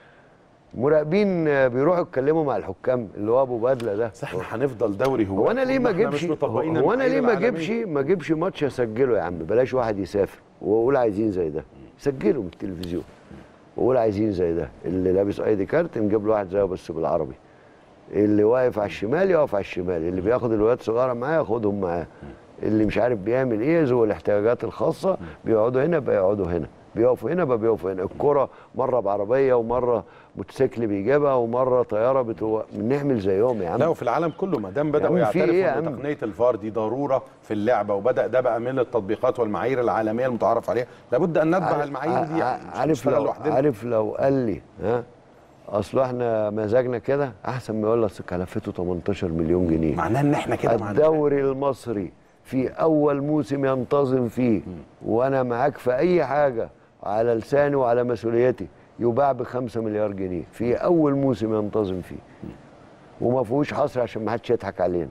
مراقبين آه، بيروحوا يتكلموا مع الحكام اللي هو ابو بدله ده بس احنا هنفضل دوري هو هو انا ليه ما احنا اجيبش مش مطبقين هو انا ليه ما المعايير اجيبش العالمية. ما اجيبش ماتش اسجله يا عم بلاش واحد يسافر واقول عايزين زي ده سجله من التلفزيون واقول عايزين زي ده اللي لابس اي دي كارت نجيب له واحد زيه بس بالعربي اللي واقف على الشمال يقف على الشمال اللي بياخد الولاد صغيره معاه ياخدهم معاه اللي مش عارف بيعمل ايه ذو الاحتياجات الخاصه بيقعدوا هنا بيقعدوا هنا بيقفوا هنا بقى بيقفوا هنا الكرة مرة بعربية ومرة موتوسيكل بيجيبها ومرة طيارة بتو... نعمل زيهم يا عم لا وفي العالم كله ما دام بداوا يا عم في يعترفوا إيه يا ان عم؟ تقنيه الفار دي ضروره في اللعبه وبدا ده بقى من التطبيقات والمعايير العالميه المتعارف عليها لابد ان نتبع المعايير دي يعني مش عارف هنشتغل لو لوحدنا. عارف لو قال لي ها اصل احنا مزاجنا كده احسن ما يقول لك كلفته 18 مليون جنيه معناه ان احنا كده مع الدوري المصري في اول موسم ينتظم فيه وانا معاك في اي حاجه على لساني وعلى مسؤوليتي يباع بخمسة مليار جنيه في اول موسم ينتظم فيه وما فيهوش حصر عشان ما حدش يضحك علينا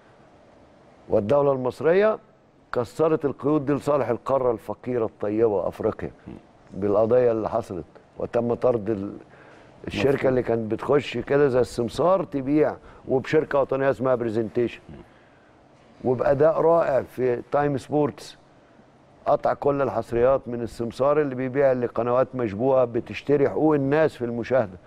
والدوله المصريه كسرت القيود دي لصالح القاره الفقيره الطيبه افريقيا بالقضيه اللي حصلت وتم طرد ال- الشركه اللي كانت بتخش كده زي السمسار تبيع وبشركه وطنيه اسمها برزنتيشن وباداء رائع في تايم سبورتس قطع كل الحصريات من السمسار اللي بيبيع لقنوات مشبوهه بتشتري حقوق الناس في المشاهده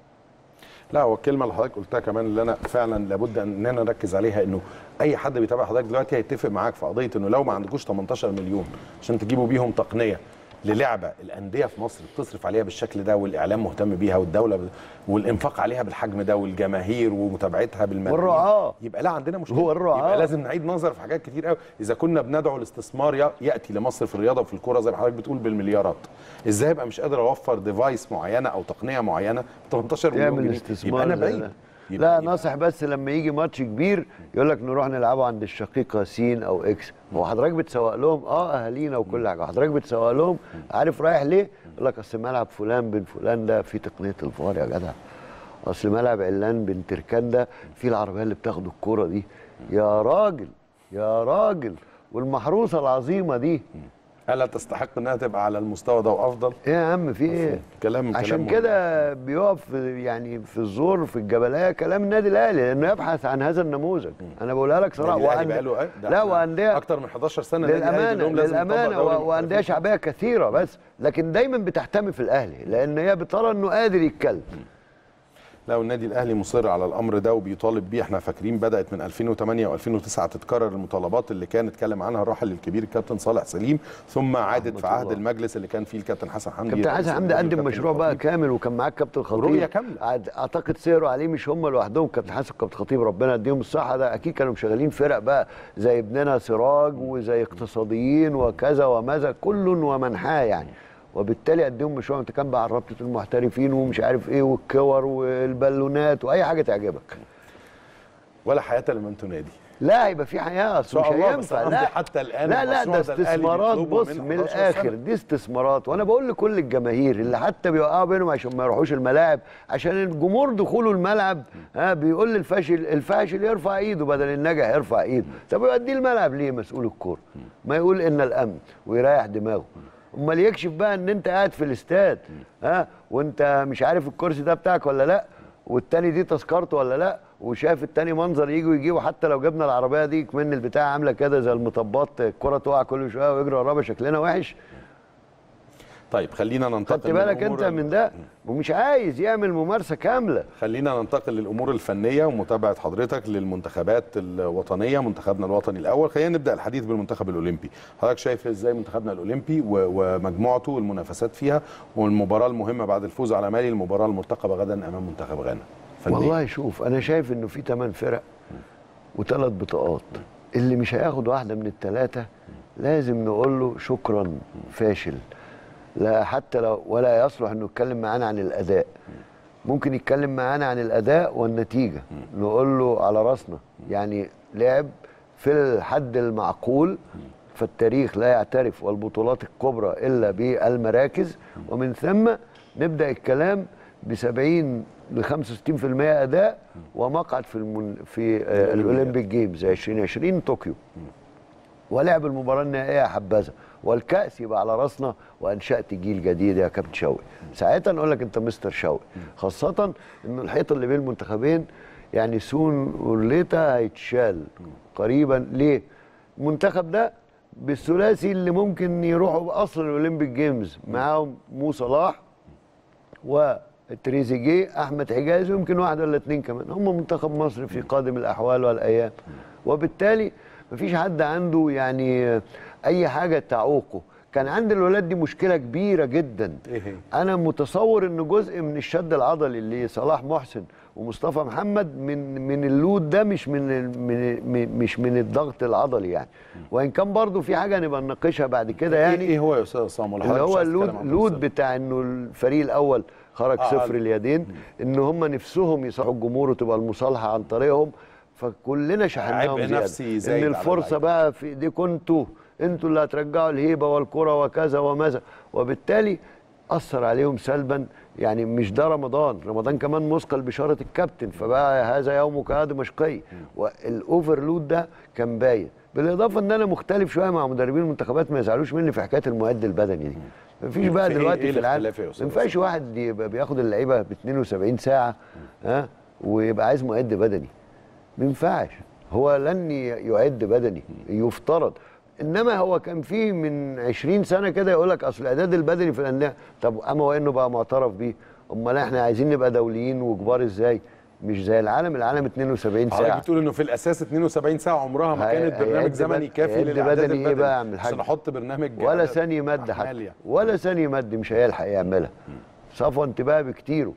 لا هو الكلمه اللي حضرتك قلتها كمان اللي انا فعلا لابد اننا نركز عليها انه اي حد بيتابع حضرتك دلوقتي هيتفق معاك في قضيه انه لو ما عندكوش 18 مليون عشان تجيبوا بيهم تقنيه للعبه الانديه في مصر بتصرف عليها بالشكل ده والاعلام مهتم بيها والدوله ب... والانفاق عليها بالحجم ده والجماهير ومتابعتها بالملايين والرعاة. يبقى لا عندنا مشكله هو الرعاة. يبقى لازم نعيد نظر في حاجات كتير قوي اذا كنا بندعو الاستثمار ي- ياتي لمصر في الرياضه وفي الكوره زي ما حضرتك بتقول بالمليارات ازاي ابقى مش قادر اوفر ديفايس معينه او تقنيه معينه ب 18 مليون تعمل جنيه استثمار يبقى انا زي بعيد ده. يبقى- لا يبقى- ناصح بس لما يجي ماتش كبير يقول لك نروح نلعبه عند الشقيقه سين او اكس هو حضرتك بتسوق لهم اه اهالينا وكل حاجه حضرتك بتسوق لهم عارف رايح ليه يقول لك اصل ملعب فلان بن فلان ده في تقنيه الفار يا جدع اصل ملعب علان بن تركان ده في العربيه اللي بتاخد الكوره دي يا راجل يا راجل والمحروسه العظيمه دي الا تستحق انها تبقى على المستوى ده وافضل ايه يا عم في ايه كلام عشان كلام كده بيقف يعني في الزور في الجبليه كلام النادي الاهلي لانه يبحث عن هذا النموذج انا بقولها لك صراحه النادي الأهلي وأند- بقاله إيه؟ ده لا إحنا وانديه اكتر من 11 سنه النادي الأهلي للامانه بيقول لهم لازم نطبق للامانه دوري و- وانديه المحترفين. شعبيه كثيره بس لكن دايما بتحتمي في الاهلي لان هي بترى انه قادر يتكلم لا والنادي الاهلي مصر على الامر ده وبيطالب بيه احنا فاكرين بدات من 2008 و2009 تتكرر المطالبات اللي كان اتكلم عنها الراحل الكبير الكابتن صالح سليم ثم عادت في عهد الله. المجلس اللي كان فيه الكابتن حسن حمدي كابتن رئيس حسن حمدي النادي قدم والكابتن مشروع بقى الخطيب. كامل وكان معاه الكابتن الخطيب ورؤية كاملة. عاد- اعتقد سيروا عليه مش هم لوحدهم كابتن حسن وكابتن الخطيب ربنا يديهم الصحه ده اكيد كانوا مشغلين فرق بقى زي ابننا سراج وزي اقتصاديين وكذا وماذا كل ومنحاه يعني وبالتالي قدموا مشروع انت كان بقى على رابطه المحترفين ومش عارف ايه والكور والبالونات واي حاجه تعجبك ولا حياه لمن تنادي لا هيبقى في حياه اصل إن مش شاء الله، بس هينفع أنا لا قصدي حتى الآن لا لا المشروع ده ده الأهلي استثمارات بيطلبه بص من من 11 الاخر سنة. دي استثمارات وانا بقول لكل الجماهير اللي حتى بيوقعوا بينهم عشان ما يروحوش الملاعب عشان الجمهور دخوله الملعب ها بيقول للفاشل الفاشل يرفع ايده بدل الناجح يرفع ايده طب يوديه الملعب ليه مسؤول الكوره ما يقول ان الامن ويريح دماغه امال يكشف بقى ان انت قاعد في الاستاد ها وانت مش عارف الكرسي ده بتاعك ولا لا والتاني دي تذكرته ولا لا وشاف التاني منظر يجي ويجيبه حتى لو جبنا العربيه دي كمان البتاع عامله كده زي المطبات الكره تقع كل شويه ويجري وراها شكلنا وحش طيب خلينا ننتقل خدت بالك للأمور انت ال- من ده ومش عايز يعمل ممارسه كامله خلينا ننتقل للامور الفنيه ومتابعه حضرتك للمنتخبات الوطنيه منتخبنا الوطني الاول خلينا نبدا الحديث بالمنتخب الاولمبي حضرتك شايف ازاي منتخبنا الاولمبي و- ومجموعته والمنافسات فيها والمباراه المهمه بعد الفوز على مالي المباراه المرتقبه غدا امام منتخب غانا فنياً. والله شوف انا شايف انه في ثمان فرق وثلاث بطاقات اللي مش هياخد واحده من الثلاثه لازم نقول له شكرا فاشل لا حتى لو ولا يصلح انه يتكلم معانا عن الاداء ممكن يتكلم معانا عن الاداء والنتيجه نقول له على راسنا يعني لعب في الحد المعقول فالتاريخ لا يعترف والبطولات الكبرى الا بالمراكز ومن ثم نبدا الكلام ب 70 ل 65% اداء ومقعد في المن في آه، الاولمبيك جيمز 2020 طوكيو ولعب المباراه النهائيه حبذا والكاس يبقى على راسنا وانشات جيل جديد يا كابتن شوقي ساعتها نقول لك انت مستر شوقي خاصه ان الحيطه اللي بين المنتخبين يعني سون ورليتا هيتشال قريبا ليه المنتخب ده بالثلاثي اللي ممكن يروحوا باصل الاولمبيك جيمز معاهم مو صلاح وتريزيجيه احمد حجازي ويمكن واحد ولا اتنين كمان هم منتخب مصر في قادم الاحوال والايام وبالتالي مفيش حد عنده يعني اي حاجه تعوقه كان عند الولاد دي مشكله كبيره جدا إيه هي؟ انا متصور ان جزء من الشد العضلي اللي صلاح محسن ومصطفى محمد من من اللود ده مش من ال- من من- مش من الضغط العضلي يعني وان كان برضو في حاجه نبقى نناقشها بعد كده ايه يعني إيه هو يا استاذ عصام ولا اللي حضرتك مش هو عايز اللود تتكلم عن لود التفاصيل؟ بتاع انه الفريق الاول خرج آه، صفر آه. اليدين ان هم نفسهم يصحوا الجمهور وتبقى المصالحه عن طريقهم فكلنا شحناهم عبء زيادة. نفسي زايد ان على الفرصه اللعيبة. بقى في ايديكم انتوا انتوا اللي هترجعوا الهيبه والكره وكذا وماذا وبالتالي اثر عليهم سلبا يعني مش ده رمضان رمضان كمان مثقل بشاره الكابتن فبقى هذا يومك يا دمشقي والاوفرلود ده كان باين بالاضافه ان انا مختلف شويه مع مدربين المنتخبات ما يزعلوش مني في حكايه المعد البدني دي مفيش بقى في إيه- دلوقتي إيه في العالم الاختلاف يا أستاذ ما ينفعش واحد يبقى بياخد اللعيبه ب 72 ساعه ها ويبقى عايز معد بدني ما ينفعش هو لن ي- يعد بدني يفترض انما هو كان في من 20 سنه كده يقول لك اصل الاعداد البدني في الانديه طب اما وانه بقى معترف بيه امال احنا عايزين نبقى دوليين وكبار ازاي مش زي العالم العالم 72 حضرتك ساعه بتقول انه في الاساس 72 ساعه عمرها ما هي- كانت برنامج هيعد زمني بد- كافي هيعد للاعداد بدني إيه البدني بقى يا عم الحاج؟ عشان احط برنامج ولا عدد ثانيه مد أحمال حتى يعني. ولا ثانيه مد مش هيلحق يعملها صفوه انتباه بكتيره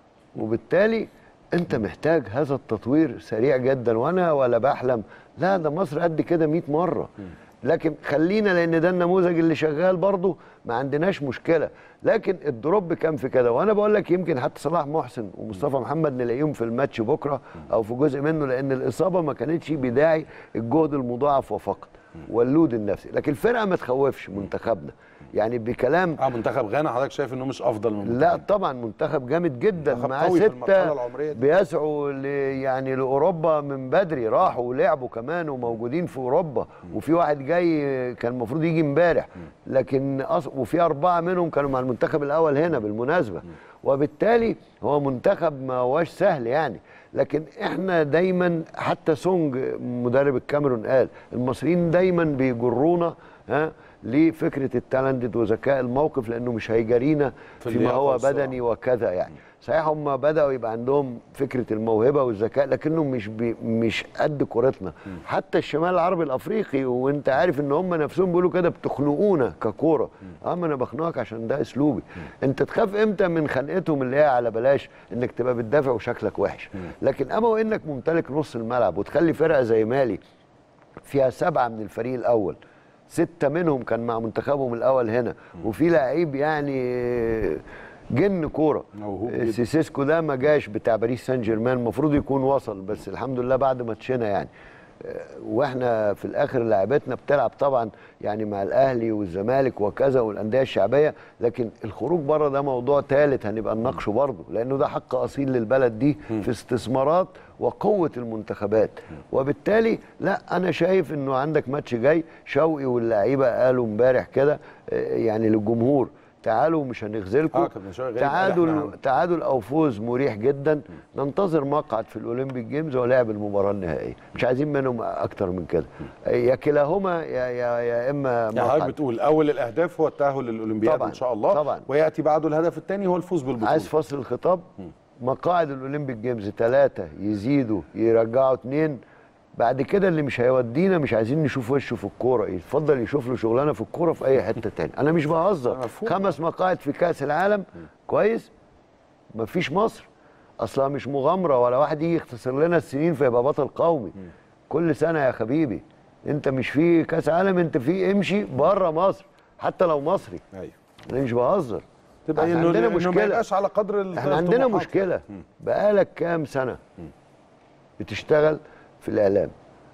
وبالتالي انت محتاج هذا التطوير سريع جدا وانا ولا بحلم لا ده مصر قد كده 100 مره لكن خلينا لان ده النموذج اللي شغال برضه ما عندناش مشكله لكن الدروب كان في كده وانا بقول لك يمكن حتى صلاح محسن ومصطفى محمد نلاقيهم في الماتش بكره او في جزء منه لان الاصابه ما كانتش بداعي الجهد المضاعف وفقط واللود النفسي لكن الفرقه ما تخوفش منتخبنا يعني بكلام اه منتخب غانا حضرتك شايف انه مش افضل من لا طبعا منتخب جامد جدا منتخب معاه قوي في المرحلة ستة العمرية دي. بيسعوا ل يعني لأوروبا من بدري راحوا ولعبوا كمان وموجودين في أوروبا وفي واحد جاي كان المفروض يجي امبارح لكن أص... وفي أربعة منهم كانوا مع المنتخب الأول هنا بالمناسبة وبالتالي هو منتخب ما هوش سهل يعني لكن احنا دايما حتى سونج مدرب الكاميرون قال المصريين دايما بيجرونا ها لفكره التالنتد وذكاء الموقف لانه مش هيجارينا في فيما اللياقة هو والسرعة. بدني وكذا يعني صحيح هم بداوا يبقى عندهم فكره الموهبه والذكاء لكنهم مش بي مش قد كورتنا حتى الشمال العربي الافريقي وانت عارف ان هم نفسهم بيقولوا كده بتخنقونا ككوره اه ما انا بخنقك عشان ده اسلوبي انت تخاف امتى من خنقتهم اللي هي على بلاش انك تبقى بتدافع وشكلك وحش لكن اما وانك ممتلك نص الملعب وتخلي فرقه زي مالي فيها سبعه من الفريق الاول ستة منهم كان مع منتخبهم الأول هنا وفي لعيب يعني جن كورة موهوب جدا. سيسيسكو ده ما جاش بتاع باريس سان جيرمان المفروض يكون وصل بس الحمد لله بعد ماتشنا يعني آه، واحنا في الاخر لعبتنا بتلعب طبعا يعني مع الاهلي والزمالك وكذا والانديه الشعبيه لكن الخروج بره ده موضوع ثالث هنبقى نناقشه برضه لانه ده حق اصيل للبلد دي في استثمارات وقوه المنتخبات وبالتالي لا انا شايف انه عندك ماتش جاي شوقي واللعيبه قالوا امبارح كده آه، يعني للجمهور تعالوا مش هنخذلكم آه، كابتن شوقي غريب قال تعادل إحنا- تعادل او فوز مريح جدا ننتظر مقعد في الاولمبيك جيمز ولعب المباراه النهائيه مش عايزين منهم اكتر من كده يا كلاهما يا يا, يا اما يعني حضرتك مقعد بتقول اول الاهداف هو التاهل للاولمبياد طبعاً، ان شاء الله طبعاً. وياتي بعده الهدف الثاني هو الفوز بالبطوله عايز فصل الخطاب مقاعد الاولمبيك جيمز ثلاثه يزيدوا يرجعوا اثنين بعد كده اللي مش هيودينا مش عايزين نشوف وشه في الكوره يتفضل يشوف له شغلانه في الكوره في اي حته تاني انا مش بهزر مفهوم. خمس مقاعد في كاس العالم كويس مفيش مصر اصلا مش مغامره ولا واحد يجي يختصر لنا السنين فيبقى بطل قومي كل سنه يا حبيبي انت مش في كاس عالم انت في امشي بره مصر حتى لو مصري ايوه انا مش بهزر تبقى احنا انه عندنا إنه ما مشكله يبقاش على قدر ال- احنا عندنا الطموحات. مشكله بقالك كام سنه بتشتغل في الاعلام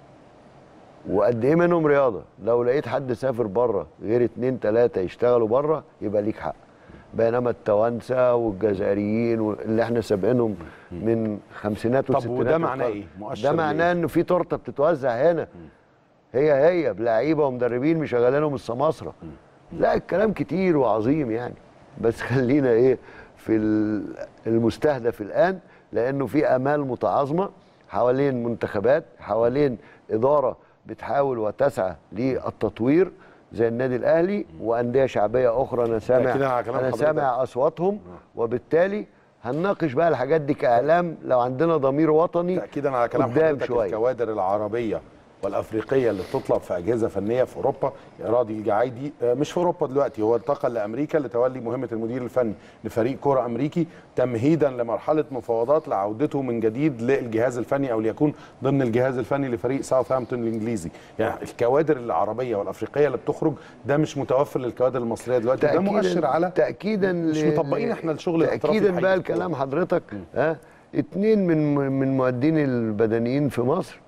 وقد ايه منهم رياضه لو لقيت حد سافر بره غير اتنين تلاته يشتغلوا بره يبقى ليك حق بينما التوانسه والجزائريين اللي احنا سابقينهم من خمسينات طب وستينات وده معناه والقرن. إيه؟ مؤشر ده لإيه؟ معناه انه في تورته بتتوزع هنا هي هي بلعيبه ومدربين مشغلينهم السماسره لا الكلام كتير وعظيم يعني بس خلينا ايه في ال- المستهدف الان لانه في امال متعاظمه حوالين منتخبات حوالين اداره بتحاول وتسعى للتطوير زي النادي الاهلي وانديه شعبيه اخرى انا سامع تأكيداً على كلام انا حضرتك. سامع اصواتهم وبالتالي هنناقش بقى الحاجات دي كاعلام لو عندنا ضمير وطني تاكيدا على كلام قدام حضرتك شوية. الكوادر العربيه والافريقيه اللي بتطلب في اجهزه فنيه في اوروبا راضي الجعايدي آه، مش في اوروبا دلوقتي هو انتقل لامريكا لتولي مهمه المدير الفني لفريق كره امريكي تمهيدا لمرحله مفاوضات لعودته من جديد للجهاز الفني او ليكون ضمن الجهاز الفني لفريق ساوثهامبتون الانجليزي يعني الكوادر العربيه والافريقيه اللي بتخرج ده مش متوفر للكوادر المصريه دلوقتي ده مؤشر على تاكيدا مش ل- مطبقين ل- احنا الشغل الاحترافي تاكيدا الحقيقي بقى في الكورة. لكلام حضرتك ها اتنين من من مؤدين البدنيين في مصر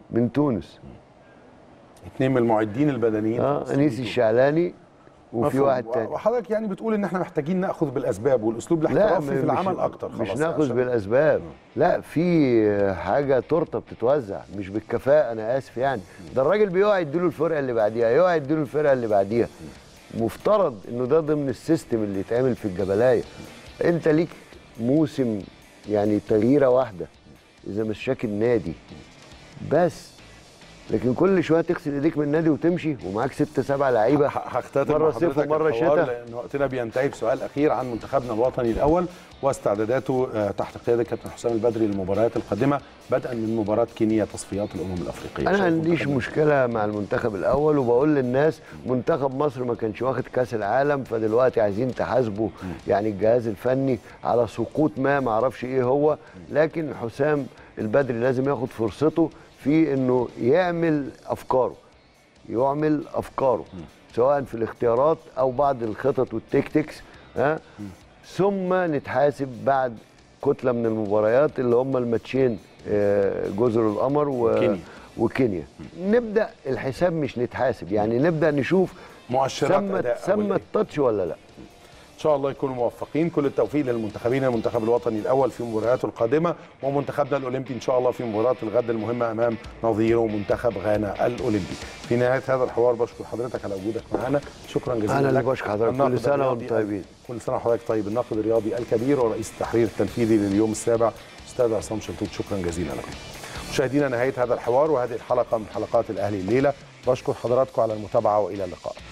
من تونس اثنين من المعدين البدنيين اه في انيس الشعلاني وفي مفهوم. واحد تاني وحضرتك يعني بتقول ان احنا محتاجين ناخذ بالاسباب والاسلوب لا الاحترافي م- في العمل مش اكتر مش خلاص ناخذ عشان- بالاسباب لا في حاجه تورته بتتوزع مش بالكفاءه انا اسف يعني ده الراجل بيقع يديله الفرقه اللي بعديها يقع يديله الفرقه اللي بعديها مفترض انه ده ضمن السيستم اللي يتعمل في الجبلايه انت ليك موسم يعني تغييره واحده اذا مشاك النادي بس لكن كل شويه تغسل ايديك من النادي وتمشي ومعاك ست سبع لعيبه ه- هختتم مره مع صيف حضرتك ومره الحوار شتاء لان وقتنا بينتهي بسؤال اخير عن منتخبنا الوطني الاول واستعداداته آه، تحت قياده كابتن حسام البدري للمباريات القادمه بدءا من مباراه كينيا تصفيات الامم الافريقيه انا ما شايف عنديش منتخبنا مشكله مع المنتخب الاول وبقول للناس منتخب مصر ما كانش واخد كاس العالم فدلوقتي عايزين تحاسبوا يعني الجهاز الفني على سقوط ما ما اعرفش ايه هو لكن حسام البدري لازم ياخد فرصته في انه يعمل افكاره يعمل افكاره سواء في الاختيارات او بعض الخطط والتكتكس ها ثم نتحاسب بعد كتله من المباريات اللي هم الماتشين آه، جزر القمر و... وكينيا. وكينيا نبدا الحساب مش نتحاسب يعني نبدا نشوف مؤشرات سمت أداء سمت أولية. التاتش ولا لا ان شاء الله يكونوا موفقين كل التوفيق للمنتخبين المنتخب الوطني الاول في مبارياته القادمه ومنتخبنا الاولمبي ان شاء الله في مباراه الغد المهمه امام نظيره منتخب غانا الاولمبي في نهايه هذا الحوار بشكر حضرتك على وجودك معنا شكرا جزيلا أنا اللي لك. بشكر حضرتك. كل الناقد سنة الرياضي وأنتم طيبين. كل سنه وحضرتك طيب الناقد الرياضي الكبير ورئيس التحرير التنفيذي لليوم السابع استاذ عصام شلتوت شكرا جزيلا لكم مشاهدينا نهايه هذا الحوار وهذه الحلقه من حلقات الاهلي الليله بشكر حضراتكم على المتابعه والى اللقاء